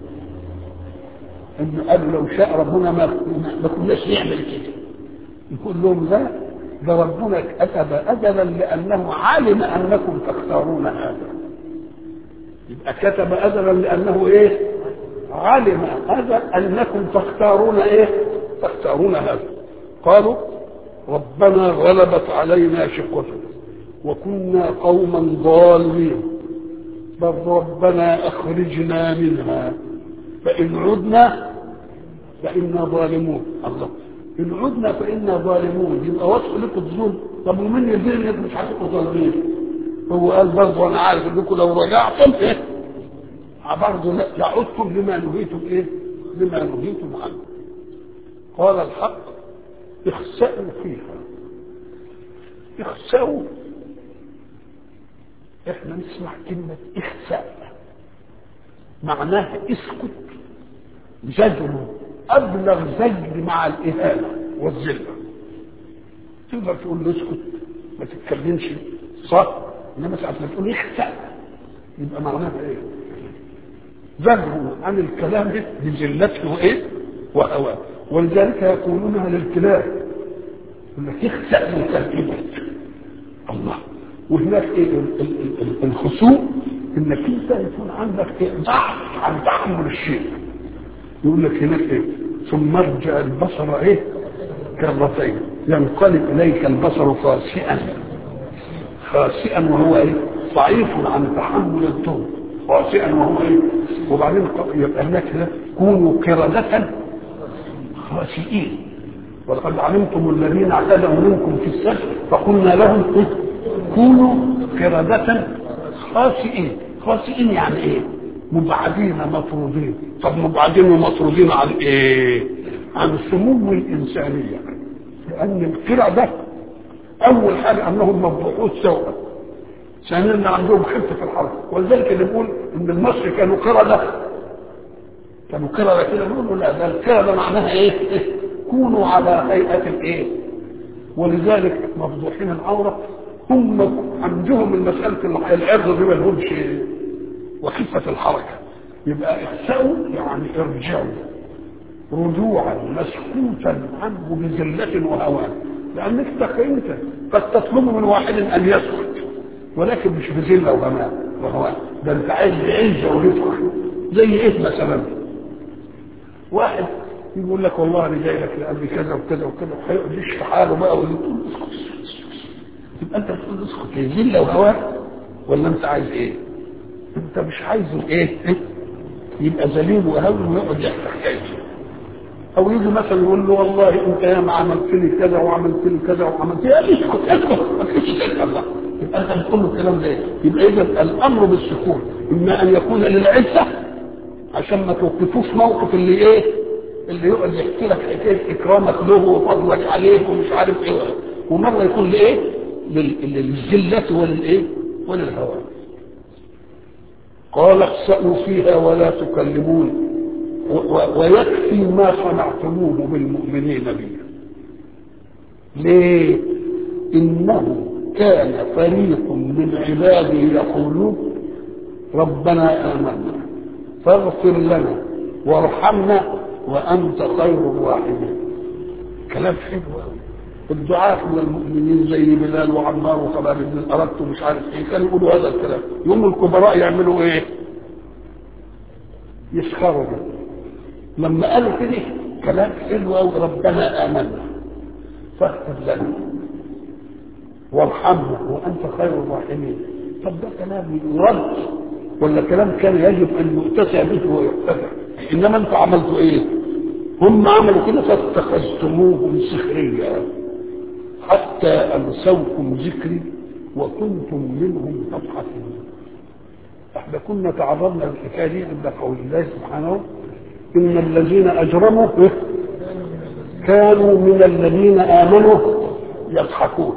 انه قالوا لو شاء ربنا ما ما كناش نعمل كده يقول لهم لا ده ربنا كتب اجلا لانه علم انكم تختارون هذا يبقى كتب اجلا لانه ايه؟ علم هذا انكم تختارون ايه؟ تختارون هذا قالوا ربنا غلبت علينا شقوتنا وكنا قوما ضالين بل ربنا اخرجنا منها فان عدنا فانا ظالمون الله ان عدنا فانا ظالمون يبقى وصف لكم الظلم طب ومن يدري انكم مش هتبقوا ظالمين هو قال برضه انا عارف انكم لو رجعتم ايه برضه لعدتم لما نهيتم ايه لما نهيتم عنه قال الحق اخسأوا فيها اخسأوا احنا نسمع كلمة اخساء معناها اسكت زجر ابلغ زجر مع الاهانة والذلة تقدر تقول له اسكت ما تتكلمش صح انما ساعة ما تقول اخسأ يبقى معناها ايه زجر عن الكلام بذلته وايه وهواه ولذلك يقولونها للكلاب يقول لك اخسأ من تركيبك الله وهناك ايه الخسوء انك انت يكون عندك ايه ضعف عن تحمل الشيء يقول لك هناك ايه ثم ارجع البصر ايه كرتين ينقلب اليك البصر خاسئا خاسئا وهو ايه ضعيف عن تحمل الضر خاسئا وهو ايه وبعدين يبقى هناك كده كونوا قردة خاسئين ولقد علمتم الذين اعتدوا منكم في السبت فقلنا لهم إيه؟ كونوا قردة خاسئين خاسئين يعني ايه مبعدين مطرودين طب مبعدين ومطرودين عن ايه عن سمو الانسانيه لان القردة اول حاجه انهم مفضوحون سوءا ثانيا ان عندهم خفه في الحركه ولذلك اللي بيقول ان المصري كانوا قرده كانوا قرده كده بيقولوا لا ده القرده معناها ايه كونوا على هيئه الايه ولذلك مفضوحين العوره هم عندهم المسألة العرض دي ما لهمش وخفة الحركة يبقى اخسأوا يعني ارجعوا رجوعا مسكوتا عنه بذلة وهوان لأنك انت قد تطلب من واحد أن يسكت ولكن مش بذلة وهوان وهوان ده انت عايز عزة ورفقة زي ايه مثلا واحد يقول لك والله انا جاي لك لقلبي كذا وكذا وكذا وهيقعد يشفي حاله بقى ويقول اسكت تبقى انت تقول اسكت ايه ذله وهواه ولا انت عايز ايه انت مش عايزه ايه, إيه؟ يبقى ذليل وهوي ويقعد يحكي حكايته او يجي مثلا يقول له والله انت يا ما عملت لي كذا وعملت لي كذا وعملت لي قال اسكت اسكت ما تقولش الله يبقى انت بتقول له الكلام ده يبقى اذا الامر بالسكون اما ان يكون للعزه عشان ما توقفوش موقف اللي ايه اللي يقعد يحكي لك حكايه اكرامك له وفضلك عليه ومش عارف ايه ومره يكون لايه للذلة وللإيه؟ وللهوى قال اخسأوا فيها ولا تكلمون ويكفي ما صنعتموه بالمؤمنين بي ليه؟ إنه كان فريق من عبادي يقولون ربنا آمنا فاغفر لنا وارحمنا وأنت خير الراحمين كلام حلو قوي الدعاة من المؤمنين زي بلال وعمار وخباب بن أردت ومش عارف ايه كانوا يقولوا هذا الكلام يوم الكبراء يعملوا ايه يسخروا لما قالوا كده كلام حلو قوي ربنا آمنا فاغفر لنا وارحمنا وانت خير الراحمين طب ده كلام يرد ولا كلام كان يجب ان يؤتسع به ويحتفع انما انتوا عملتوا ايه هم عملوا كده فاتخذتموهم سخريا حتى انسوكم ذكري وكنتم منهم تضحكون احنا كنا تعرضنا للحكايه دي عند قول الله سبحانه ان الذين اجرموا كانوا من الذين امنوا يضحكون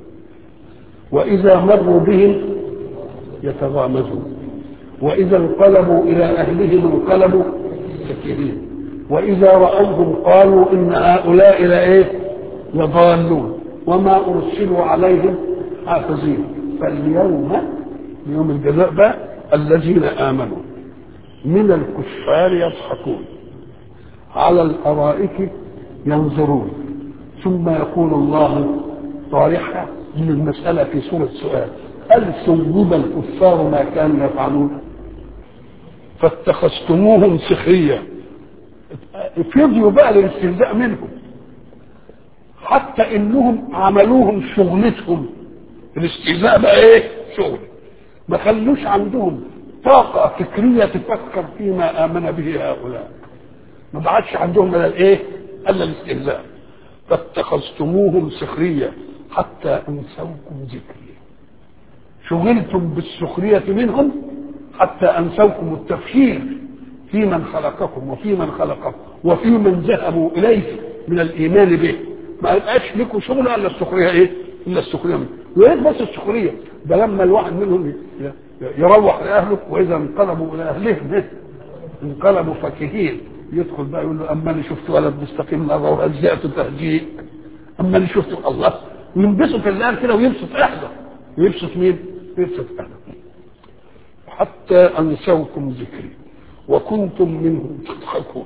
واذا مروا بهم يتغامزون واذا انقلبوا الى اهلهم انقلبوا سكرين واذا راوهم قالوا ان هؤلاء لايه لضالون وما ارسلوا عليهم حافظين فاليوم يوم الجزاء بقى الذين امنوا من الكفار يضحكون على الارائك ينظرون ثم يقول الله طارحا من المساله في سوره سؤال هل ثوب الكفار ما كانوا يفعلون فاتخذتموهم سخريا فضلوا بقى للاستهزاء منهم حتى انهم عملوهم شغلتهم الاستهزاء بقى ايه شغل ما خلوش عندهم طاقة فكرية تفكر فيما آمن به هؤلاء ما بعدش عندهم الا الايه الا الاستهزاء فاتخذتموهم سخرية حتى انسوكم ذكري شغلتم بالسخرية منهم حتى انسوكم التفكير في من خلقكم وفي من خلقكم وفي من ذهبوا اليه من الايمان به ما يبقاش لكم شغل الا السخريه ايه؟ الا السخريه منه ويا بس السخريه ده لما الواحد منهم ي- يروح لاهله واذا انقلبوا الى اهلهم انقلبوا فكهين يدخل بقى يقول له اما انا شفت ولد مستقيم مره وهزأته تهجيء اما انا شفت الله ينبسط الان كده ويبسط اهله ويبسط مين؟ يبسط اهله حتى انسوكم ذكري وكنتم منهم تضحكون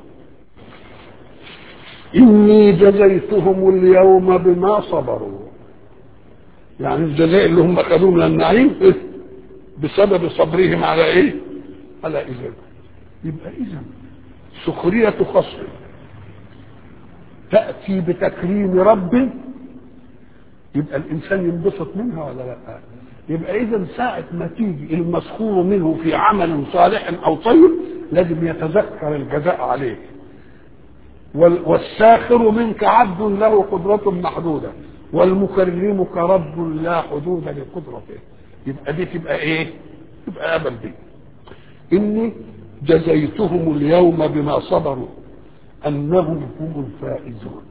اني جزيتهم اليوم بما صبروا يعني الجزاء اللي هم خدوه من النعيم إيه؟ بسبب صبرهم على ايه على اذن يبقى اذا سخرية خصم تأتي بتكريم رب يبقى الإنسان ينبسط منها ولا لا يبقى إذا ساعة ما تيجي المسخور منه في عمل صالح أو طيب لازم يتذكر الجزاء عليه وال- والساخر منك عبد له قدرة محدودة والمكرمك رب لا حدود لقدرته يبقى دي تبقى ايه تبقى امل دي اني جزيتهم اليوم بما صبروا انهم هم الفائزون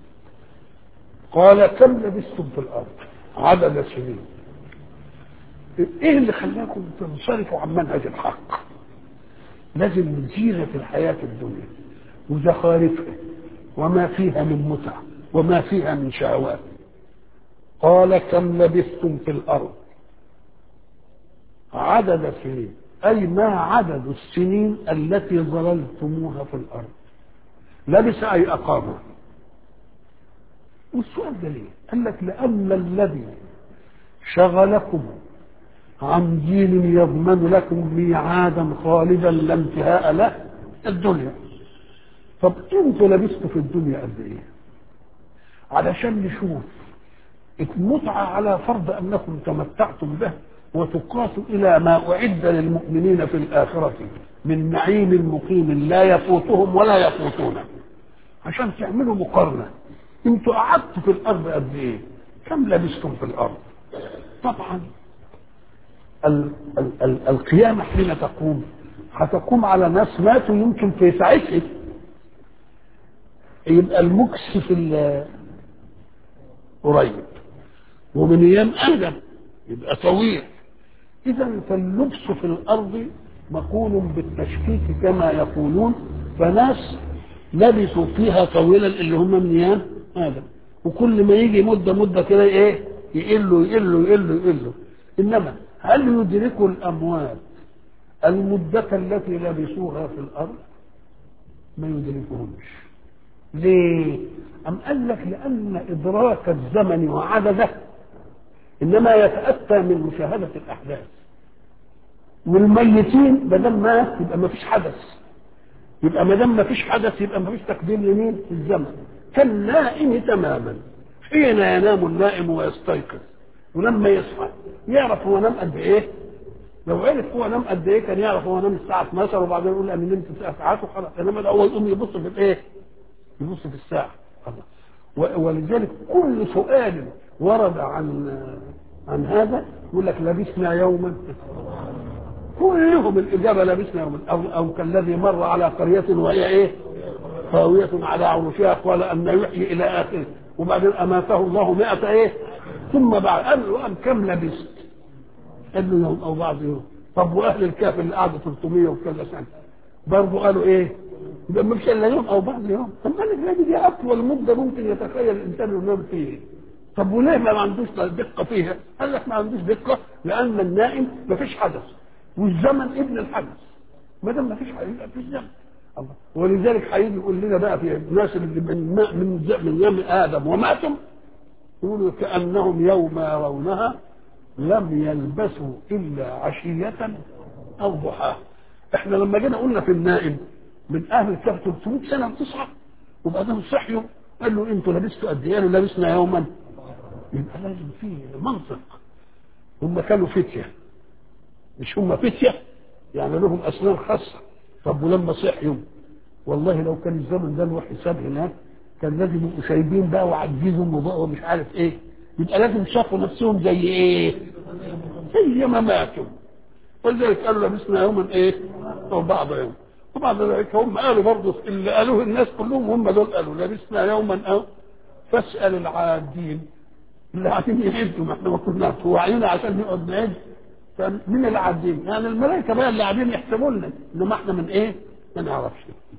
قال كم لبثتم في الارض عدد سنين ايه اللي خلاكم تنصرفوا عن منهج الحق لازم زينة الحياة الدنيا وزخارفها وما فيها من متع وما فيها من شهوات قال كم لبثتم في الأرض عدد سنين أي ما عدد السنين التي ظللتموها في الأرض لبس أي أقام والسؤال ده ليه؟ قال لك لأن الذي شغلكم عن دين يضمن لكم ميعادا خالدا لا انتهاء له الدنيا طب انتوا لبستوا في الدنيا قد ايه علشان نشوف المتعة على فرض انكم تمتعتم به وتقاسوا الى ما اعد للمؤمنين في الاخرة من نعيم مقيم لا يفوتهم ولا يفوتونه عشان تعملوا مقارنة انتوا قعدتوا في الارض قد ايه كم لبستم في الارض طبعا ال ال ال القيامة حين تقوم هتقوم على ناس ماتوا يمكن في ساعتها يبقى المكس في ال- قريب ومن ايام ادم يبقى طويل اذا فاللبس في الارض مقول بالتشكيك كما يقولون فناس لبثوا فيها طويلا اللي هم من ايام ادم وكل ما يجي مده مده كده ايه يقلوا يقلوا يقلوا يقلوا انما هل يدركوا الاموات المده التي لبثوها في الارض ما يدركهمش ليه أم قال لك لأن إدراك الزمن وعدده إنما يتأتى من مشاهدة الأحداث والميتين ما دام مات يبقى ما فيش حدث يبقى ما دام ما فيش حدث يبقى ما فيش تقدير لمين؟ الزمن كالنائم تماما حين ينام النائم ويستيقظ ولما يصحى يعرف هو نام قد ايه لو عرف هو نام قد ايه كان يعرف هو نام الساعه 12 وبعدين يقول انا نمت تسع ساعات وخلاص انما الاول يقوم يبص في الايه؟ يبص في الساعه الله و- ولذلك كل سؤال ورد عن عن هذا يقول لك لبسنا يوما كلهم الاجابه لبسنا يوما او او كالذي مر على قريه وهي ايه؟ خاوية على عروشها قال أن يحيي إلى آخره وبعدين أماته الله مئة إيه ثم بعد قال له أم كم لبست قال له يوم أو بعض يوم طب وأهل الكهف اللي قعدوا 300 وكذا سنة برضه قالوا إيه يبقى ما فيش إلا يوم أو بعض يوم طب قال لك دي أطول مدة ممكن يتخيل الإنسان إنه ينام فيه طب وليه ما عندوش دقة فيها؟ قال لك ما عندوش دقة لأن النائم ما فيش حدث والزمن ابن الحدث ما دام ما فيش حدث يبقى فيش زمن الله ولذلك هيجي يقول لنا بقى في الناس اللي من ما- من ز- من يوم ادم وماتوا يقولوا كانهم يوم يرونها لم يلبسوا الا عشيه او ضحاها احنا لما جينا قلنا في النائم من اهل الكهف 300 سنه بتصحى وبعدين صحيوا قال له انتوا لبستوا قد ايه؟ قالوا لبسنا يوما يبقى لازم فيه منطق هم كانوا فتيه مش هم فتيه يعني لهم اسنان خاصه طب ولما صحيوا والله لو كان الزمن ده له حساب هناك كان لازم يبقوا سايبين بقى وعجزهم وبقوا مش عارف ايه يبقى لازم شافوا نفسهم زي ايه؟ زي ما ماتوا ولذلك قالوا لبسنا يوما ايه؟ او بعض يوم وبعد ذلك هم قالوا برضه اللي قالوه الناس كلهم هم دول قالوا لبسنا يوما او فاسال العادين اللي قاعدين يعدوا ما احنا ما كناش وعينا عشان نقعد نعد فمين اللي قاعدين؟ يعني الملائكه بقى اللي قاعدين يحسبوا لنا انما احنا من ايه؟ ما نعرفش.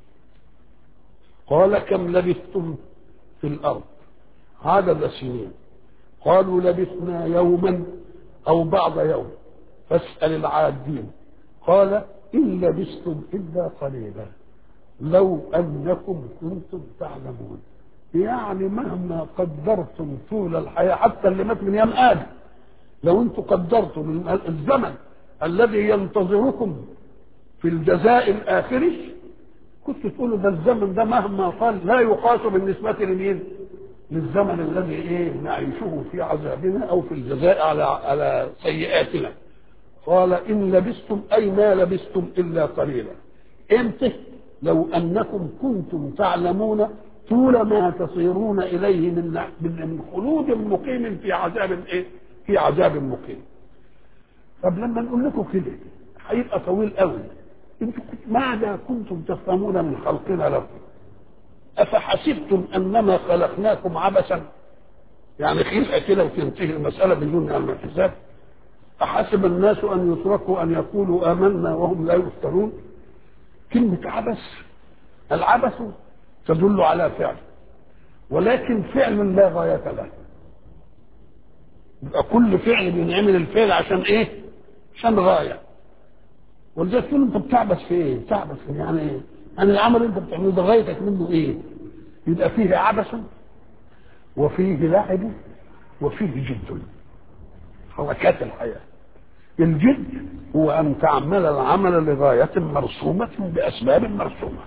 قال كم لبثتم في الارض عدد سنين قالوا لبثنا يوما او بعض يوم فاسال العادين قال ان لبثتم الا قليلا لو انكم كنتم تعلمون يعني مهما قدرتم طول الحياه حتى اللي مات من ايام ادم لو انتم قدرتم الزمن الذي ينتظركم في الجزاء الاخري كنت تقولوا ده الزمن ده مهما قال لا يقاس بالنسبة لمين؟ للزمن الذي ايه نعيشه في عذابنا او في الجزاء على على سيئاتنا. قال ان لبستم اي ما لبستم الا قليلا. امتى؟ لو انكم كنتم تعلمون طول ما تصيرون اليه من من خلود مقيم في عذاب ايه؟ في عذاب مقيم. طب لما نقول لكم كده هيبقى طويل قوي انتم ماذا كنتم تفهمون من خلقنا لكم افحسبتم انما خلقناكم عبثا يعني خلقه كده وتنتهي المساله بدون علم حساب احسب الناس ان يتركوا ان يقولوا امنا وهم لا يفتنون كلمه عبث العبث تدل على فعل ولكن فعل لا غايه له يبقى كل فعل بينعمل الفعل عشان ايه عشان غايه ولذلك تقول انت بتعبث في ايه؟ بتعبث في يعني ايه؟ يعني العمل اللي انت بتعمله ده غايتك منه ايه؟ يبقى فيه عبث وفيه لعب وفيه جد حركات الحياه الجد هو ان تعمل العمل لغايه مرسومه باسباب مرسومه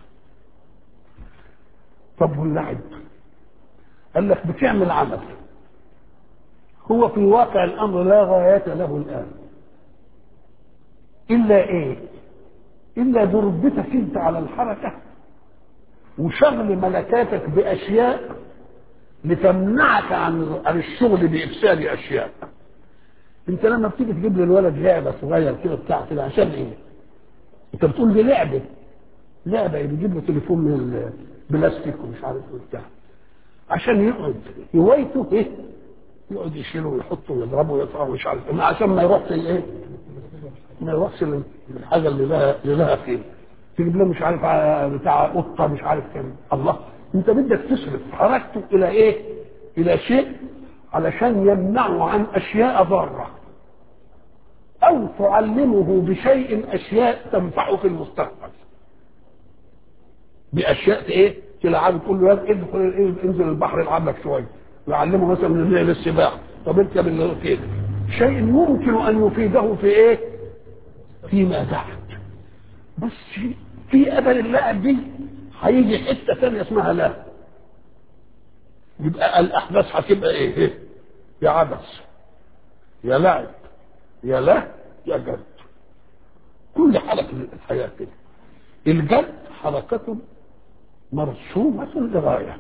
طب واللعب قال لك بتعمل عمل هو في واقع الامر لا غايه له الان الا ايه الا ضربتك انت على الحركه وشغل ملكاتك باشياء لتمنعك عن عن الشغل بافساد اشياء انت لما بتيجي تجيب للولد لعبه صغير كده بتاع كده عشان ايه انت بتقول دي لعبه لعبه بيجيب له تليفون من البلاستيك ومش عارف ايه بتاع عشان يقعد هوايته ايه يقعد يشيله ويحطه ويضربه ويقطعه ومش عارف ايه عشان ما يروحش ايه ما يروحش للحاجه اللي لها اللي لها قيمه تجيب له مش عارف بتاع قطه مش عارف كام الله انت بدك تصرف حركته الى ايه؟ الى شيء علشان يمنعه عن اشياء ضاره او تعلمه بشيء اشياء تنفعه في المستقبل باشياء ايه؟ تلعب تقول له ادخل انزل البحر العب لك شويه ويعلمه مثلا من السباحه طب اركب كده شيء يمكن ان يفيده في ايه؟ فيما بعد بس في ابل اللاعب دي هيجي حته ثانيه اسمها لا يبقى الاحداث هتبقى ايه؟ إيه؟ يا عبث يا لعب يا لا يا جد كل حركه الحياه كده الجد حركه مرسومه لغايه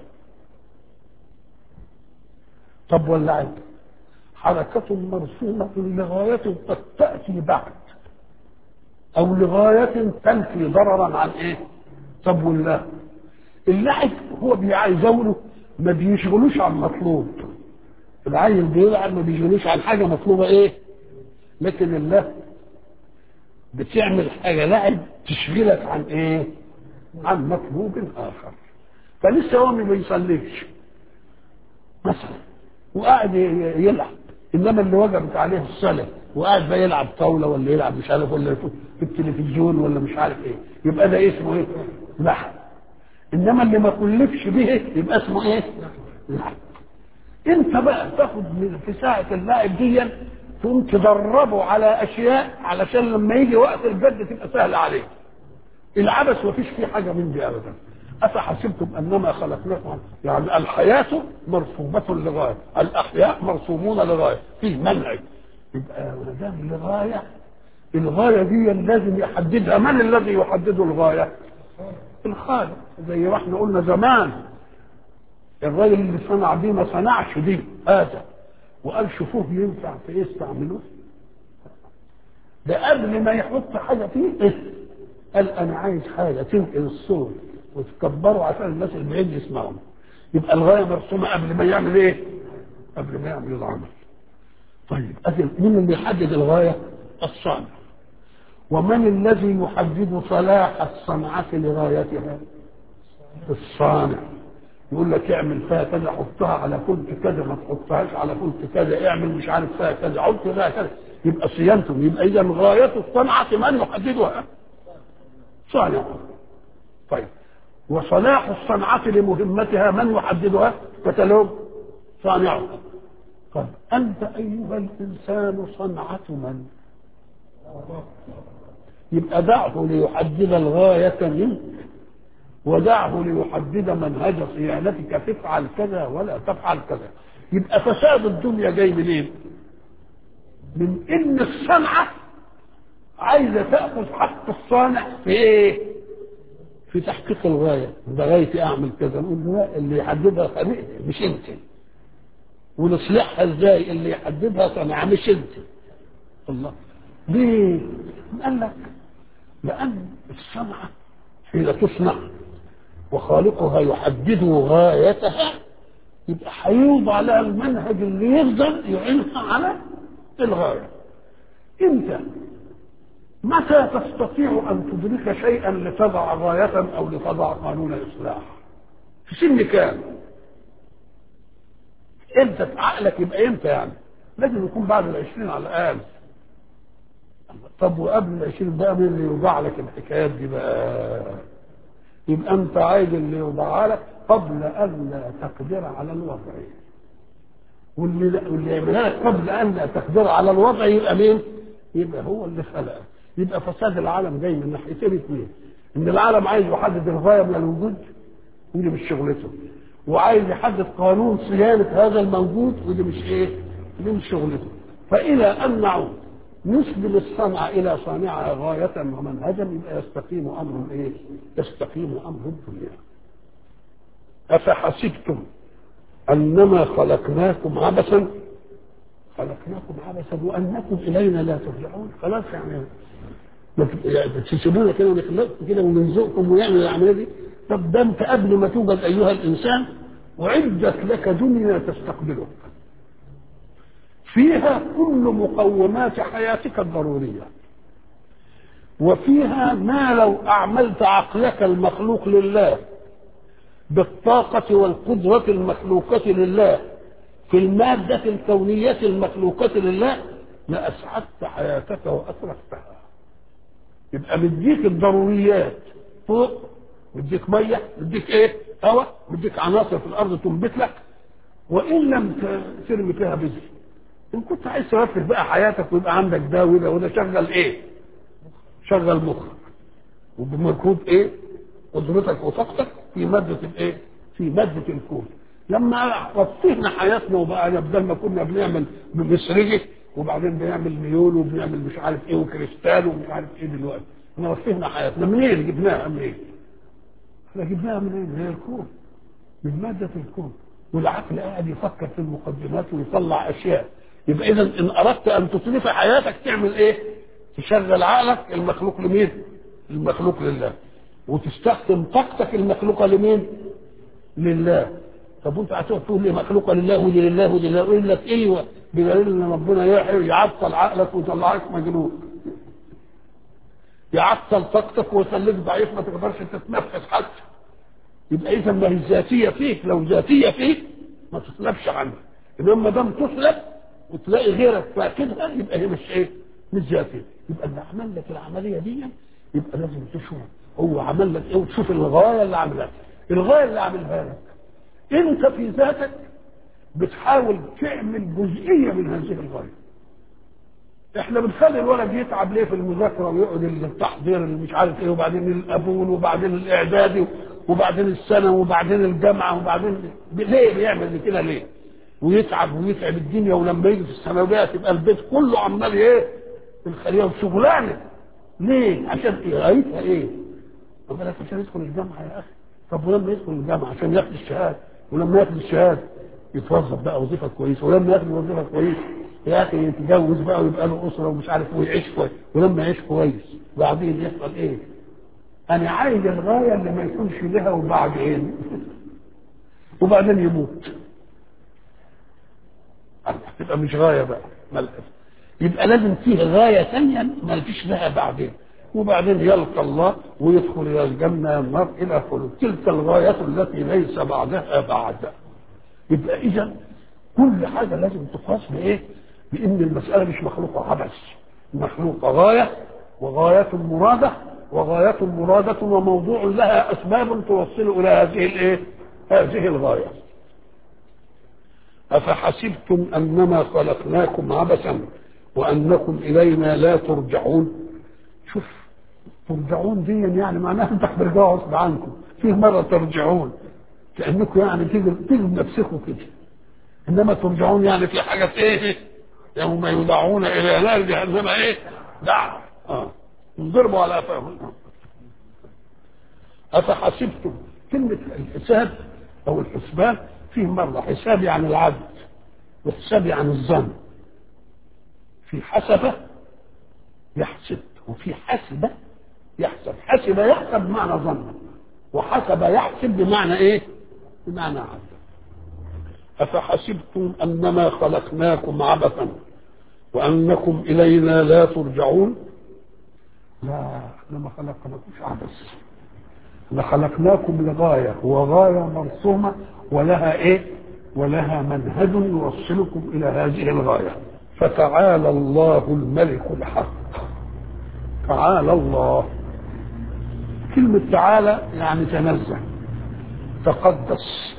طب واللعب حركة مرسومة لغاية قد تأتي بعد أو لغاية تنفي ضررا عن إيه؟ طب والله اللعب هو بيعايزونه ما بيشغلوش عن مطلوب العيل بيلعب ما بيشغلوش عن حاجة مطلوبة إيه؟ لكن الله بتعمل حاجة لعب تشغلك عن إيه؟ عن مطلوب آخر فلسه هو ما بيصليش مثلا وقاعد يلعب انما اللي وجبت عليه الصلاه وقاعد بقى يلعب طاوله ولا يلعب مش عارف ولا في التلفزيون ولا مش عارف ايه يبقى ده اسمه ايه؟ لحم انما اللي ما كلفش به يبقى اسمه ايه؟ لحم انت بقى تاخد من في ساعه اللاعب دي تقوم تدربه على اشياء علشان لما يجي وقت الجد تبقى سهله عليه العبث ما فيش فيه حاجه من دي ابدا أفحسبتم أنما خلقناكم يعني الحياة مرسومة لغاية الأحياء مرسومون لغاية فيه منع يبقى ما دام لغاية الغاية دي لازم يحددها من الذي يحدد الغاية؟ الخالق زي ما احنا قلنا زمان الراجل اللي صنع دي ما صنعش دي هذا وقال شوفوه ينفع في ايه استعملوه ده قبل ما يحط حاجه فيه إيه؟ قال انا عايز حاجه تنقل الصوت وتكبروا عشان الناس اللي بعيد يسمعوا يبقى الغايه مرسومه قبل ما يعمل ايه؟ قبل ما يعمل العمل طيب أجل مين اللي يحدد الغاية الصانع ومن الذي يحدد صلاح الصنعة لغايتها الصانع يقول لك اعمل فيها كذا حطها على فلت كذا ما تحطهاش على فلت كذا اعمل مش عارف فيها كذا حط فيها كذا يبقى صيانته يبقى اذا غاية الصنعة من يحددها صانع طيب وصلاح الصنعة لمهمتها من يحددها كتالوج صانعها طيب أنت أيها الإنسان صنعة من يبقى دعه ليحدد الغاية منك ودعه ليحدد منهج صيانتك تفعل كذا ولا تفعل كذا يبقى فساد الدنيا جاي منين؟ من ان الصنعه عايزه تاخذ حق الصانع في ايه؟ في تحقيق الغايه ده غايتي اعمل كذا نقول لا اللي يحددها خليقتي مش انت ونصلحها ازاي اللي يحددها صنعه مش انت الله ليه؟ قال لك لان الصنعه حين تصنع وخالقها يحدد غايتها يبقى هيوضع لها المنهج اللي يقدر يعينها على الغايه انت متى تستطيع ان تدرك شيئا لتضع غايه او لتضع قانون اصلاح في سن كام امتى في عقلك يبقى امتى يعني لازم يكون بعد العشرين على الاقل طب وقبل العشرين بقى مين اللي يوضع لك الحكايات دي بقى يبقى انت عايز اللي يوضعها لك قبل ان لا تقدر على الوضع واللي واللي يعملها لك قبل ان لا تقدر على الوضع يبقى مين؟ يبقى هو اللي خلقك يبقى فساد العالم جاي من ناحيتين اثنين ان العالم عايز يحدد الغايه من الوجود ودي مش شغلته وعايز يحدد قانون صيانه هذا الموجود ودي مش ايه؟ دي مش شغلته فالى ان نعود نسلم الصنعة إلى صانعها غاية ومنهجا يبقى يستقيم أمر الإيه؟ يستقيم أمر الدنيا. أفحسبتم أنما خلقناكم عبثا خلقناكم عبثا وأنكم إلينا لا ترجعون خلاص يعني يعني تسيبونا كده ونخلقكم كده ونرزقكم ونعمل العملية دي طب ده أنت قبل ما توجد أيها الإنسان وعدت لك دنيا تستقبلك فيها كل مقومات حياتك الضرورية وفيها ما لو أعملت عقلك المخلوق لله بالطاقة والقدرة المخلوقة لله في المادة الكونية المخلوقة لله لأسعدت حياتك وأسرفتها يبقى مديك الضروريات فوق مديك مية مديك ايه هواء مديك عناصر في الأرض تنبت لك وإن لم ترمي فيها بذر ان كنت عايز ترفه بقى حياتك ويبقى عندك ده وده وده شغل ايه شغل مخك وبمجهود ايه قدرتك وطاقتك في مادة الايه في مادة الكون لما رفهنا حياتنا وبقى بدل ما كنا بنعمل بمسرجة وبعدين بنعمل ميول وبنعمل مش عارف ايه وكريستال ومش عارف ايه دلوقتي احنا رفهنا حياتنا منين جبناها منين؟ احنا جبناها منين؟ من الكون من مادة الكون والعقل قاعد يفكر في المقدمات ويطلع اشياء يبقى اذا ان اردت ان تتلف حياتك تعمل ايه؟ تشغل عقلك المخلوق لمين؟ المخلوق لله وتستخدم طاقتك المخلوقه لمين؟ لله طب وانت هتقعد تقول لي مخلوقه لله ودي لله ودي لله يقول لك ايوه بدليل ان ربنا يعطل عقلك ويطلعك مجنون يعطل طاقتك ويخليك ضعيف ما تقدرش تتنفس حتى يبقى اذا ما هي ذاتيه فيك لو ذاتيه فيك ما تسلبش عنها انما ما دام تسلب وتلاقي غيرك فاكدها يبقى هي مش ايه؟ مش ذاتيه يبقى اللي عمل لك العمليه دي يبقى لازم تشوف هو عمل لك ايه وتشوف الغايه اللي عملها الغايه اللي عملها لك انت في ذاتك بتحاول تعمل جزئيه من هذه الغايه احنا بنخلي الولد يتعب ليه في المذاكره ويقعد التحضير اللي مش عارف ايه وبعدين الابول وبعدين الاعدادي وبعدين السنه وبعدين الجامعه وبعدين ليه بيعمل كده ليه؟ ويتعب ويتعب الدنيا ولما يجي في الثانويات يبقى البيت كله عمال ايه؟ الخليه وشغلانه ليه؟ عشان ايه؟ غايتها ايه؟ بالك عشان يدخل الجامعه يا اخي طب ولما يدخل الجامعه عشان ياخد الشهاده ولما ياخد الشهاده يتوظف بقى وظيفه كويسه ولما ياخد وظيفه كويسه يا اخي يتجوز بقى ويبقى له اسره ومش عارف ويعيش كويس ولما يعيش كويس وبعدين يحصل ايه؟ انا عايز الغايه اللي ما يكونش لها وبعدين وبعدين يموت يبقى مش غايه بقى ملهى يبقى لازم فيه غايه ثانيه ما فيش لها بعدين وبعدين يلقى الله ويدخل الى الجنه النار الى خلود تلك الغايه التي ليس بعدها بعد يبقى اذا كل حاجه لازم تقاس بايه؟ بان المساله مش مخلوقه عبث مخلوقه غايه وغايه مراده وغايه مراده وموضوع لها اسباب توصل الى هذه الايه؟ هذه الغايه افحسبتم انما خلقناكم عبثا وانكم الينا لا ترجعون شوف ترجعون دي يعني معناها انتوا هترجعوا غصب عنكم فيه مره ترجعون كانكم يعني تيجوا تيجوا بنفسكم كده انما ترجعون يعني في حاجه ايه يوم يدعون الى نار جهنم ايه دع اه انضربوا على افواههم افحسبتم كلمه الحساب او الحسبان فيه مره حساب يعني العدل وحساب يعني الظن في حسبه يحسب وفي حسبه يحسب حسب يحسب بمعنى ظن وحسب يحسب بمعنى ايه بمعنى عدل أفحسبتم أنما خلقناكم عبثا وأنكم إلينا لا ترجعون لا احنا ما خلقناكمش عبث احنا خلقناكم لغاية وغاية مرسومة ولها ايه ولها منهج يوصلكم إلى هذه الغاية فتعالى الله الملك الحق تعالى الله كلمة تعالى يعني تنزه تقدس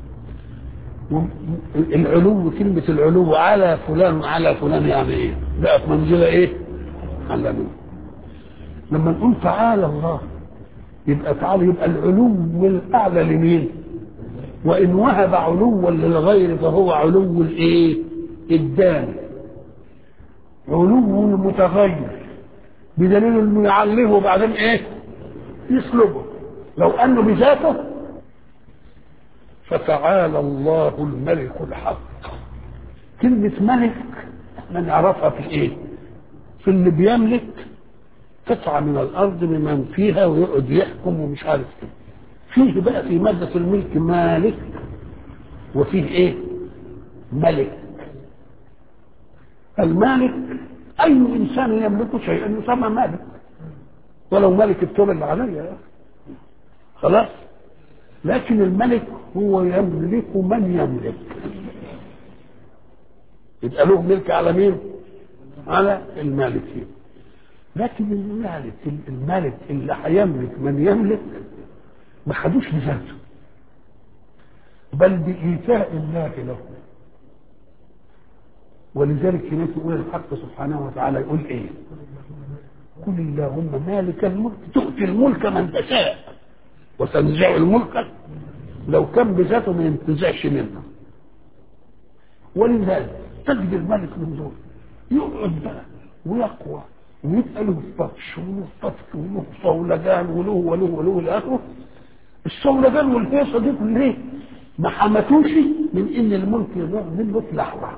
العلو كلمة العلو على فلان على فلان يعني ايه؟ بقى في منزلة ايه؟ على مين؟ لما نقول تعالى الله يبقى تعالى يبقى العلو الأعلى لمين؟ وإن وهب علوا للغير فهو علو الايه؟ الداني علو المتغير بدليل انه يعليه وبعدين ايه؟ يسلبه لو انه بذاته فتعالى الله الملك الحق كلمة ملك احنا نعرفها في ايه؟ في اللي بيملك قطعة من الأرض بمن فيها ويقعد يحكم ومش عارف ايه. فيه بقى في مادة الملك مالك وفيه ايه؟ ملك المالك أي إنسان يملك شيئا يسمى مالك ولو ملك التوب اللي عليا يا أخي خلاص لكن الملك هو يملك من يملك يبقى له ملك على مين على المالكين لكن المالك الملك اللي هيملك من يملك ما خدوش بذاته بل بإيتاء الله له ولذلك هناك يقول الحق سبحانه وتعالى يقول ايه قل اللهم مالك الملك تؤتي الملك من تشاء وتنزع الملك لو كان بذاته ما ينتزعش منه ولذلك تجد الملك من دول يقعد بقى ويقوى ويبقى له بطش وله طفك وله صولجان وله وله وله الى اخره الصولجان والهيصه دي ليه؟ ما حمتوش من ان الملك يضيع منه في لحظه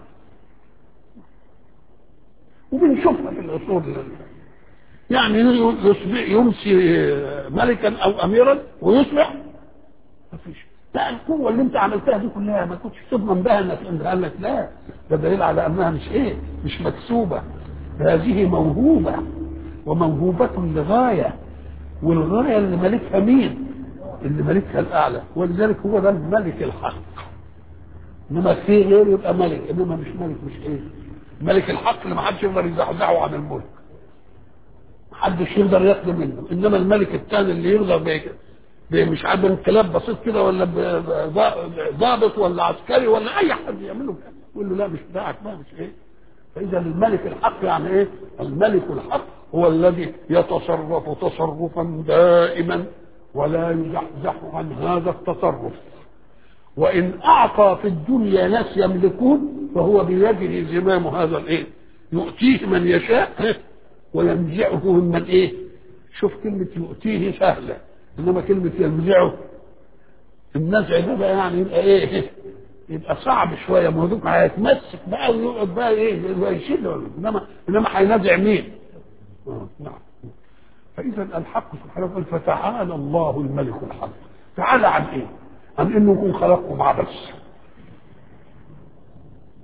وبنشوفها في العصور يعني يصبح يمسي ملكا او اميرا ويصبح ما فيش لا القوه اللي انت عملتها دي كلها ما كنتش تضمن بها انك قال لك لا ده دليل على انها مش ايه مش مكسوبه هذه موهوبه وموهوبه لغايه والغايه اللي مالكها مين؟ اللي مالكها الاعلى ولذلك هو ده الملك الحق انما في غيره يبقى ملك انما مش ملك مش ايه ملك الحق اللي ما حدش يقدر يزحزحه عن الملك محدش يقدر ياخده منه انما الملك الثاني اللي يقدر مش عارف انقلاب بسيط كده ولا ضابط ولا عسكري ولا اي حد يعمله يقول له لا مش بتاعك بقى مش ايه فاذا الملك الحق يعني ايه الملك الحق هو الذي يتصرف تصرفا دائما ولا يزحزح عن هذا التصرف وان اعطى في الدنيا ناس يملكون فهو بيده زمام هذا الايه يؤتيه من يشاء وينزعه ممن ايه شوف كلمة يؤتيه سهلة انما كلمة ينزعه النزع ده بقى يعني يبقى ايه يبقى صعب شوية ما هو هيتمسك بقى ويقعد بقى ايه يشيل انما انما هينزع مين؟ آه نعم فاذا الحق سبحانه وتعالى فتعالى الله الملك الحق تعالى عن ايه؟ عن انه يكون خلقكم عبث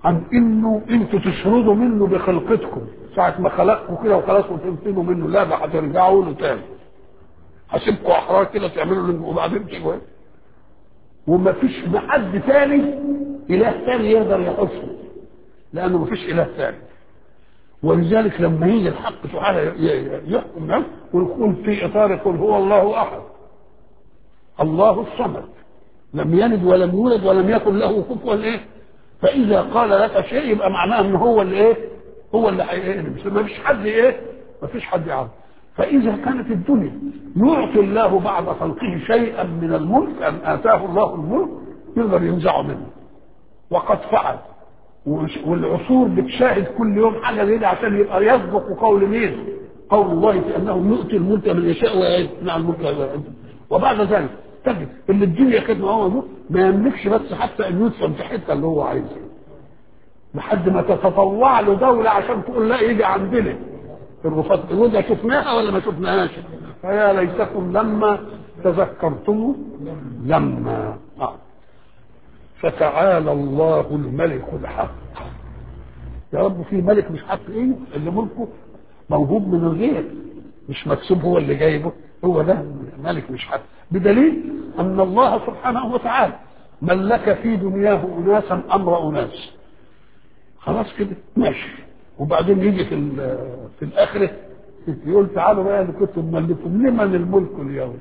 عن انه انتوا تشردوا منه بخلقتكم ساعة ما خلقكم كده وخلاص وتنتجوا منه لا ده هترجعوا له تاني هسيبكم احرار كده تعملوا اللي وبعدين تيجوا وما فيش حد تاني اله تاني يقدر يحسه لانه ما فيش اله تاني ولذلك لما يجي الحق سبحانه يحكم نفسه ويكون في اطار يقول هو الله احد الله الصمد لم يلد ولم يولد ولم يكن له كفوا ايه فاذا قال لك شيء يبقى معناه ان هو اللي ايه هو اللي هيقلب ما فيش حد ايه ما فيش حد يعرف فاذا كانت الدنيا يعطي الله بعد خلقه شيئا من الملك ان اتاه الله الملك يقدر ينزعه منه وقد فعل والعصور بتشاهد كل يوم حاجه زي عشان يبقى يسبق قول مين؟ قول الله في انه يؤتي الملك من يشاء ويمنع الملك وبعد ذلك تجد ان الدنيا كانت معاه ما يملكش بس حتى ان يدفن في حته اللي هو عايزها لحد ما تتطوع له دوله عشان تقول لا يجي عندنا الرفات وده شفناها ولا ما شفناهاش فيا ليتكم لما تذكرتم لما آه. فتعالى الله الملك الحق يا رب في ملك مش حق ايه اللي ملكه موهوب من الغير مش مكسوب هو اللي جايبه هو ده ملك مش حق بدليل ان الله سبحانه وتعالى ملك في دنياه اناسا امر اناس خلاص كده ماشي وبعدين يجي في في الاخره يقول تعالوا بقى اللي كنتم ملكم لمن الملك اليوم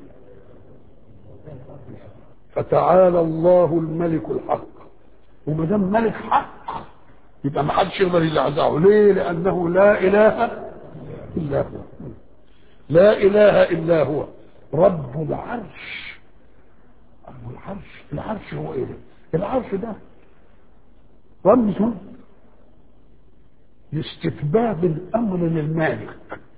فتعالى الله الملك الحق وما دام ملك حق يبقى ما حدش يقدر يزعزعه ليه؟ لانه لا اله الا هو لا اله الا هو رب العرش رب العرش العرش هو ايه ده؟ العرش ده رمز لاستتباب الامر للمالك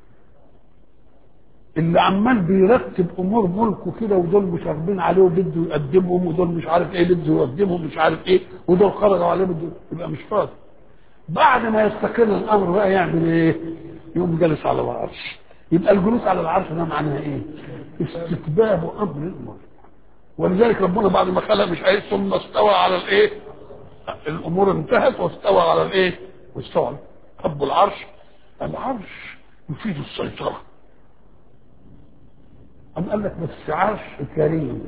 اللي عمال بيرتب امور ملكه كده ودول مشاغبين عليه وبده يقدمهم ودول مش عارف ايه بده يقدمهم مش عارف ايه ودول خرجوا عليه بده يبقى مش فاضي بعد ما يستقر الامر بقى يعمل ايه؟ يقوم جالس على العرش يبقى الجلوس على العرش ده معناه ايه؟ استتباب امر الملك ولذلك ربنا بعد ما خلق مش عايز ثم استوى على الايه؟ الامور انتهت واستوى على الايه؟ واستوى رب العرش العرش يفيد السيطره أم قال لك بس عرش كريم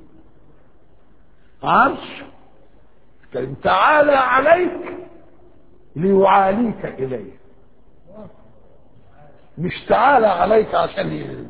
عرش كريم تعالى عليك ليعاليك إليه مش تعالى عليك عشان ي...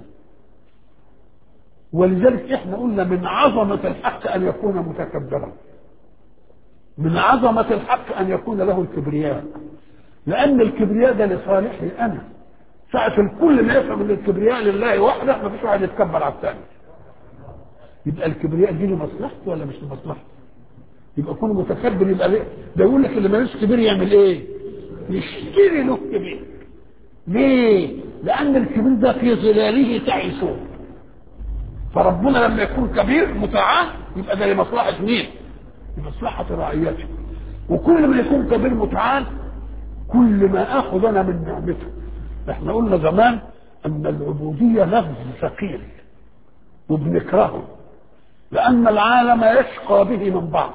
ولذلك احنا قلنا من عظمة الحق أن يكون متكبرا من عظمة الحق أن يكون له الكبرياء لأن الكبرياء ده لصالحي أنا ساعة الكل ما يفهم ان الكبرياء لله وحده ما فيش واحد يتكبر على الثاني يبقى الكبرياء دي لمصلحته ولا مش لمصلحته؟ يبقى كونه متكبر يبقى ليه؟ ده يقول لك اللي مالوش كبير يعمل ايه؟ يشتري له كبير ليه؟ لأن الكبير ده في ظلاله تعيسون فربنا لما يكون كبير متعال يبقى ده لمصلحة مين؟ لمصلحة رعيته وكل ما يكون كبير متعال كل ما اخذ انا من نعمته احنا قلنا زمان ان العبودية لفظ ثقيل وبنكرهه لان العالم يشقى به من بعض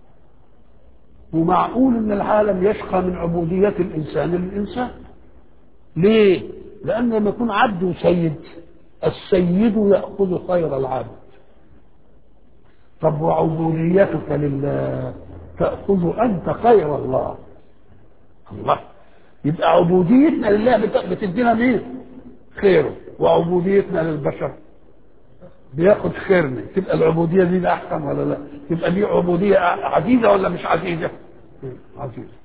ومعقول ان العالم يشقى من عبودية الانسان للانسان ليه لان لما يكون عبد وسيد السيد يأخذ خير العبد طب وعبوديتك لله تأخذ أنت خير الله الله يبقى عبوديتنا لله بتدينا مين؟ خيره وعبوديتنا للبشر بياخد خيرنا تبقى العبودية دي أحسن ولا لا؟ تبقى دي عبودية عزيزة ولا مش عزيزة؟ عزيزة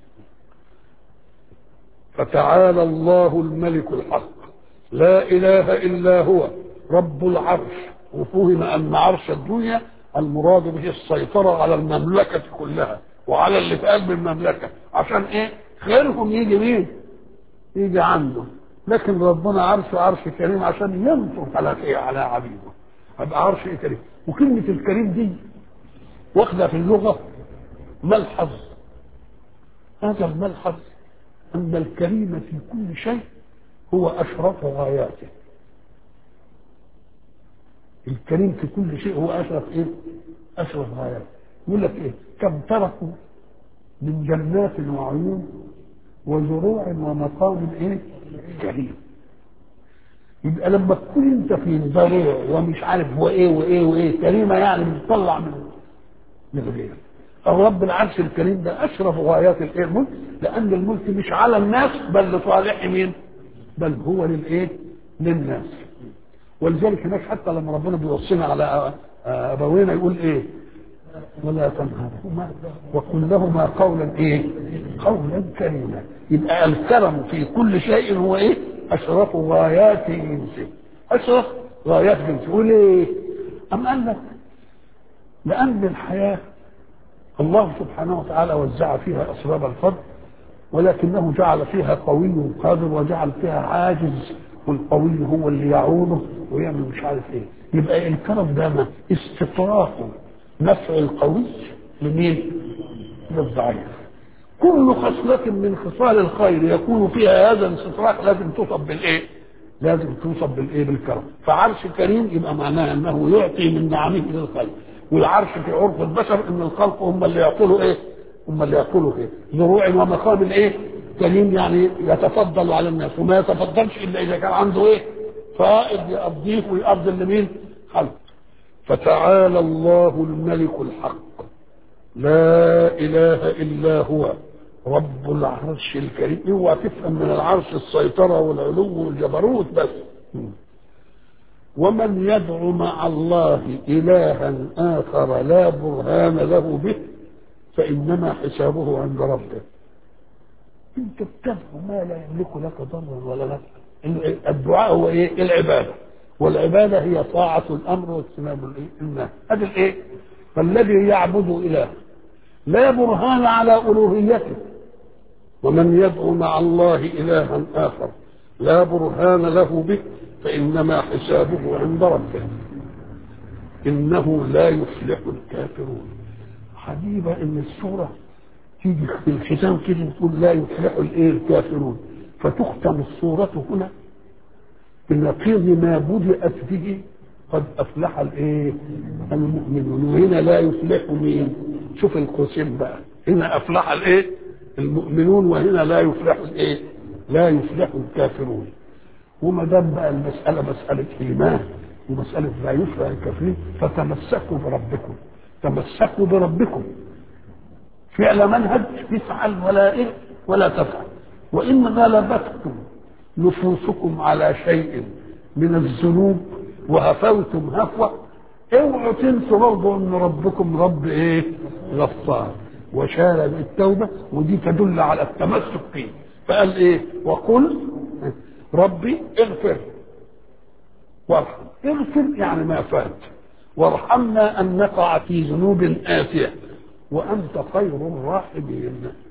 فتعالى الله الملك الحق لا إله إلا هو رب العرش وفهم أن عرش الدنيا المراد به السيطرة على المملكة كلها وعلى اللي في قلب المملكة عشان إيه؟ خيرهم يجي مين؟ يجي عنده لكن ربنا عرشه عرش كريم عشان ينصر على ايه على عبيده يبقى عرش ايه كريم وكلمة الكريم دي واخدة في اللغة ملحظ هذا الملحظ أن الكريم في كل شيء هو أشرف غاياته الكريم في كل شيء هو أشرف إيه؟ أشرف غاياته يقول لك إيه؟ كم تركوا من جنات وعيون وزروع ومقام ايه كريم يبقى لما تكون انت في زروع ومش عارف وايه وايه وايه كريمه يعني بتطلع من من غير أو رب العرش الكريم ده اشرف غايات الايه الملك لان الملك مش على الناس بل لصالح مين بل هو للايه للناس ولذلك هناك حتى لما ربنا بيوصينا على ابوينا يقول ايه ولا تنهرهما وقل لهما قولا ايه قولا كريما يبقى الكرم في كل شيء هو ايه اشرف غايات جنسه اشرف غايات جنسه وليه ام قال لك لان الحياه الله سبحانه وتعالى وزع فيها اسباب الفضل ولكنه جعل فيها قوي قادر وجعل فيها عاجز والقوي هو اللي يعوده ويعمل مش عارف ايه يبقى الكرم ده ما استطراق نفع القوي لمين؟ للضعيف كل خصلة من خصال الخير يكون فيها هذا الاستطراق لازم توصف بالايه؟ لازم توصف بالايه؟ بالكرم فعرش كريم يبقى معناه انه يعطي من نعمه للخلق والعرش في عرف البشر ان الخلق هم اللي يعطوا ايه؟ هم اللي يعطوا ايه؟ زروع ومقام ايه؟ كريم يعني يتفضل على الناس وما يتفضلش الا اذا كان عنده ايه؟ فائض يقضيه ويقضي لمين؟ خلق فتعالى الله الملك الحق لا اله الا هو رب العرش الكريم اوعى تفهم من العرش السيطره والعلو والجبروت بس ومن يدعو مع الله الها اخر لا برهان له به فانما حسابه عند ربه انت بتدعو ما لا يملك لك ضرا ولا نفعا الدعاء هو ايه العباده والعباده هي طاعه الامر واجتناب الايه النهي هذا الايه فالذي يعبد اله لا برهان على الوهيته ومن يدعو مع الله الها اخر لا برهان له به فانما حسابه عند ربه انه لا يفلح الكافرون حبيبه ان السوره تيجي في الختام كده تقول لا يفلح الايه الكافرون فتختم السوره هنا بنقيض ما بدأت به قد أفلح الإيه؟ المؤمنون وهنا لا يفلح مين؟ شوف القوسين بقى هنا أفلح الإيه؟ المؤمنون وهنا لا يفلح الإيه؟ لا يفلح الكافرون وما دام بقى المسألة مسألة إيمان ومسألة لا يفلح الكافرين فتمسكوا بربكم تمسكوا بربكم فعل منهج تفعل ولا إيه ولا تفعل وإن غلبتكم نفوسكم على شيء من الذنوب وهفوتم هفوة اوعوا تنسوا برضه ان ربكم رب ايه غفار وشارع التوبة ودي تدل على التمسك فيه فقال ايه وقل ربي اغفر وارحم اغفر يعني ما فات وارحمنا ان نقع في ذنوب آتية وانت خير الراحمين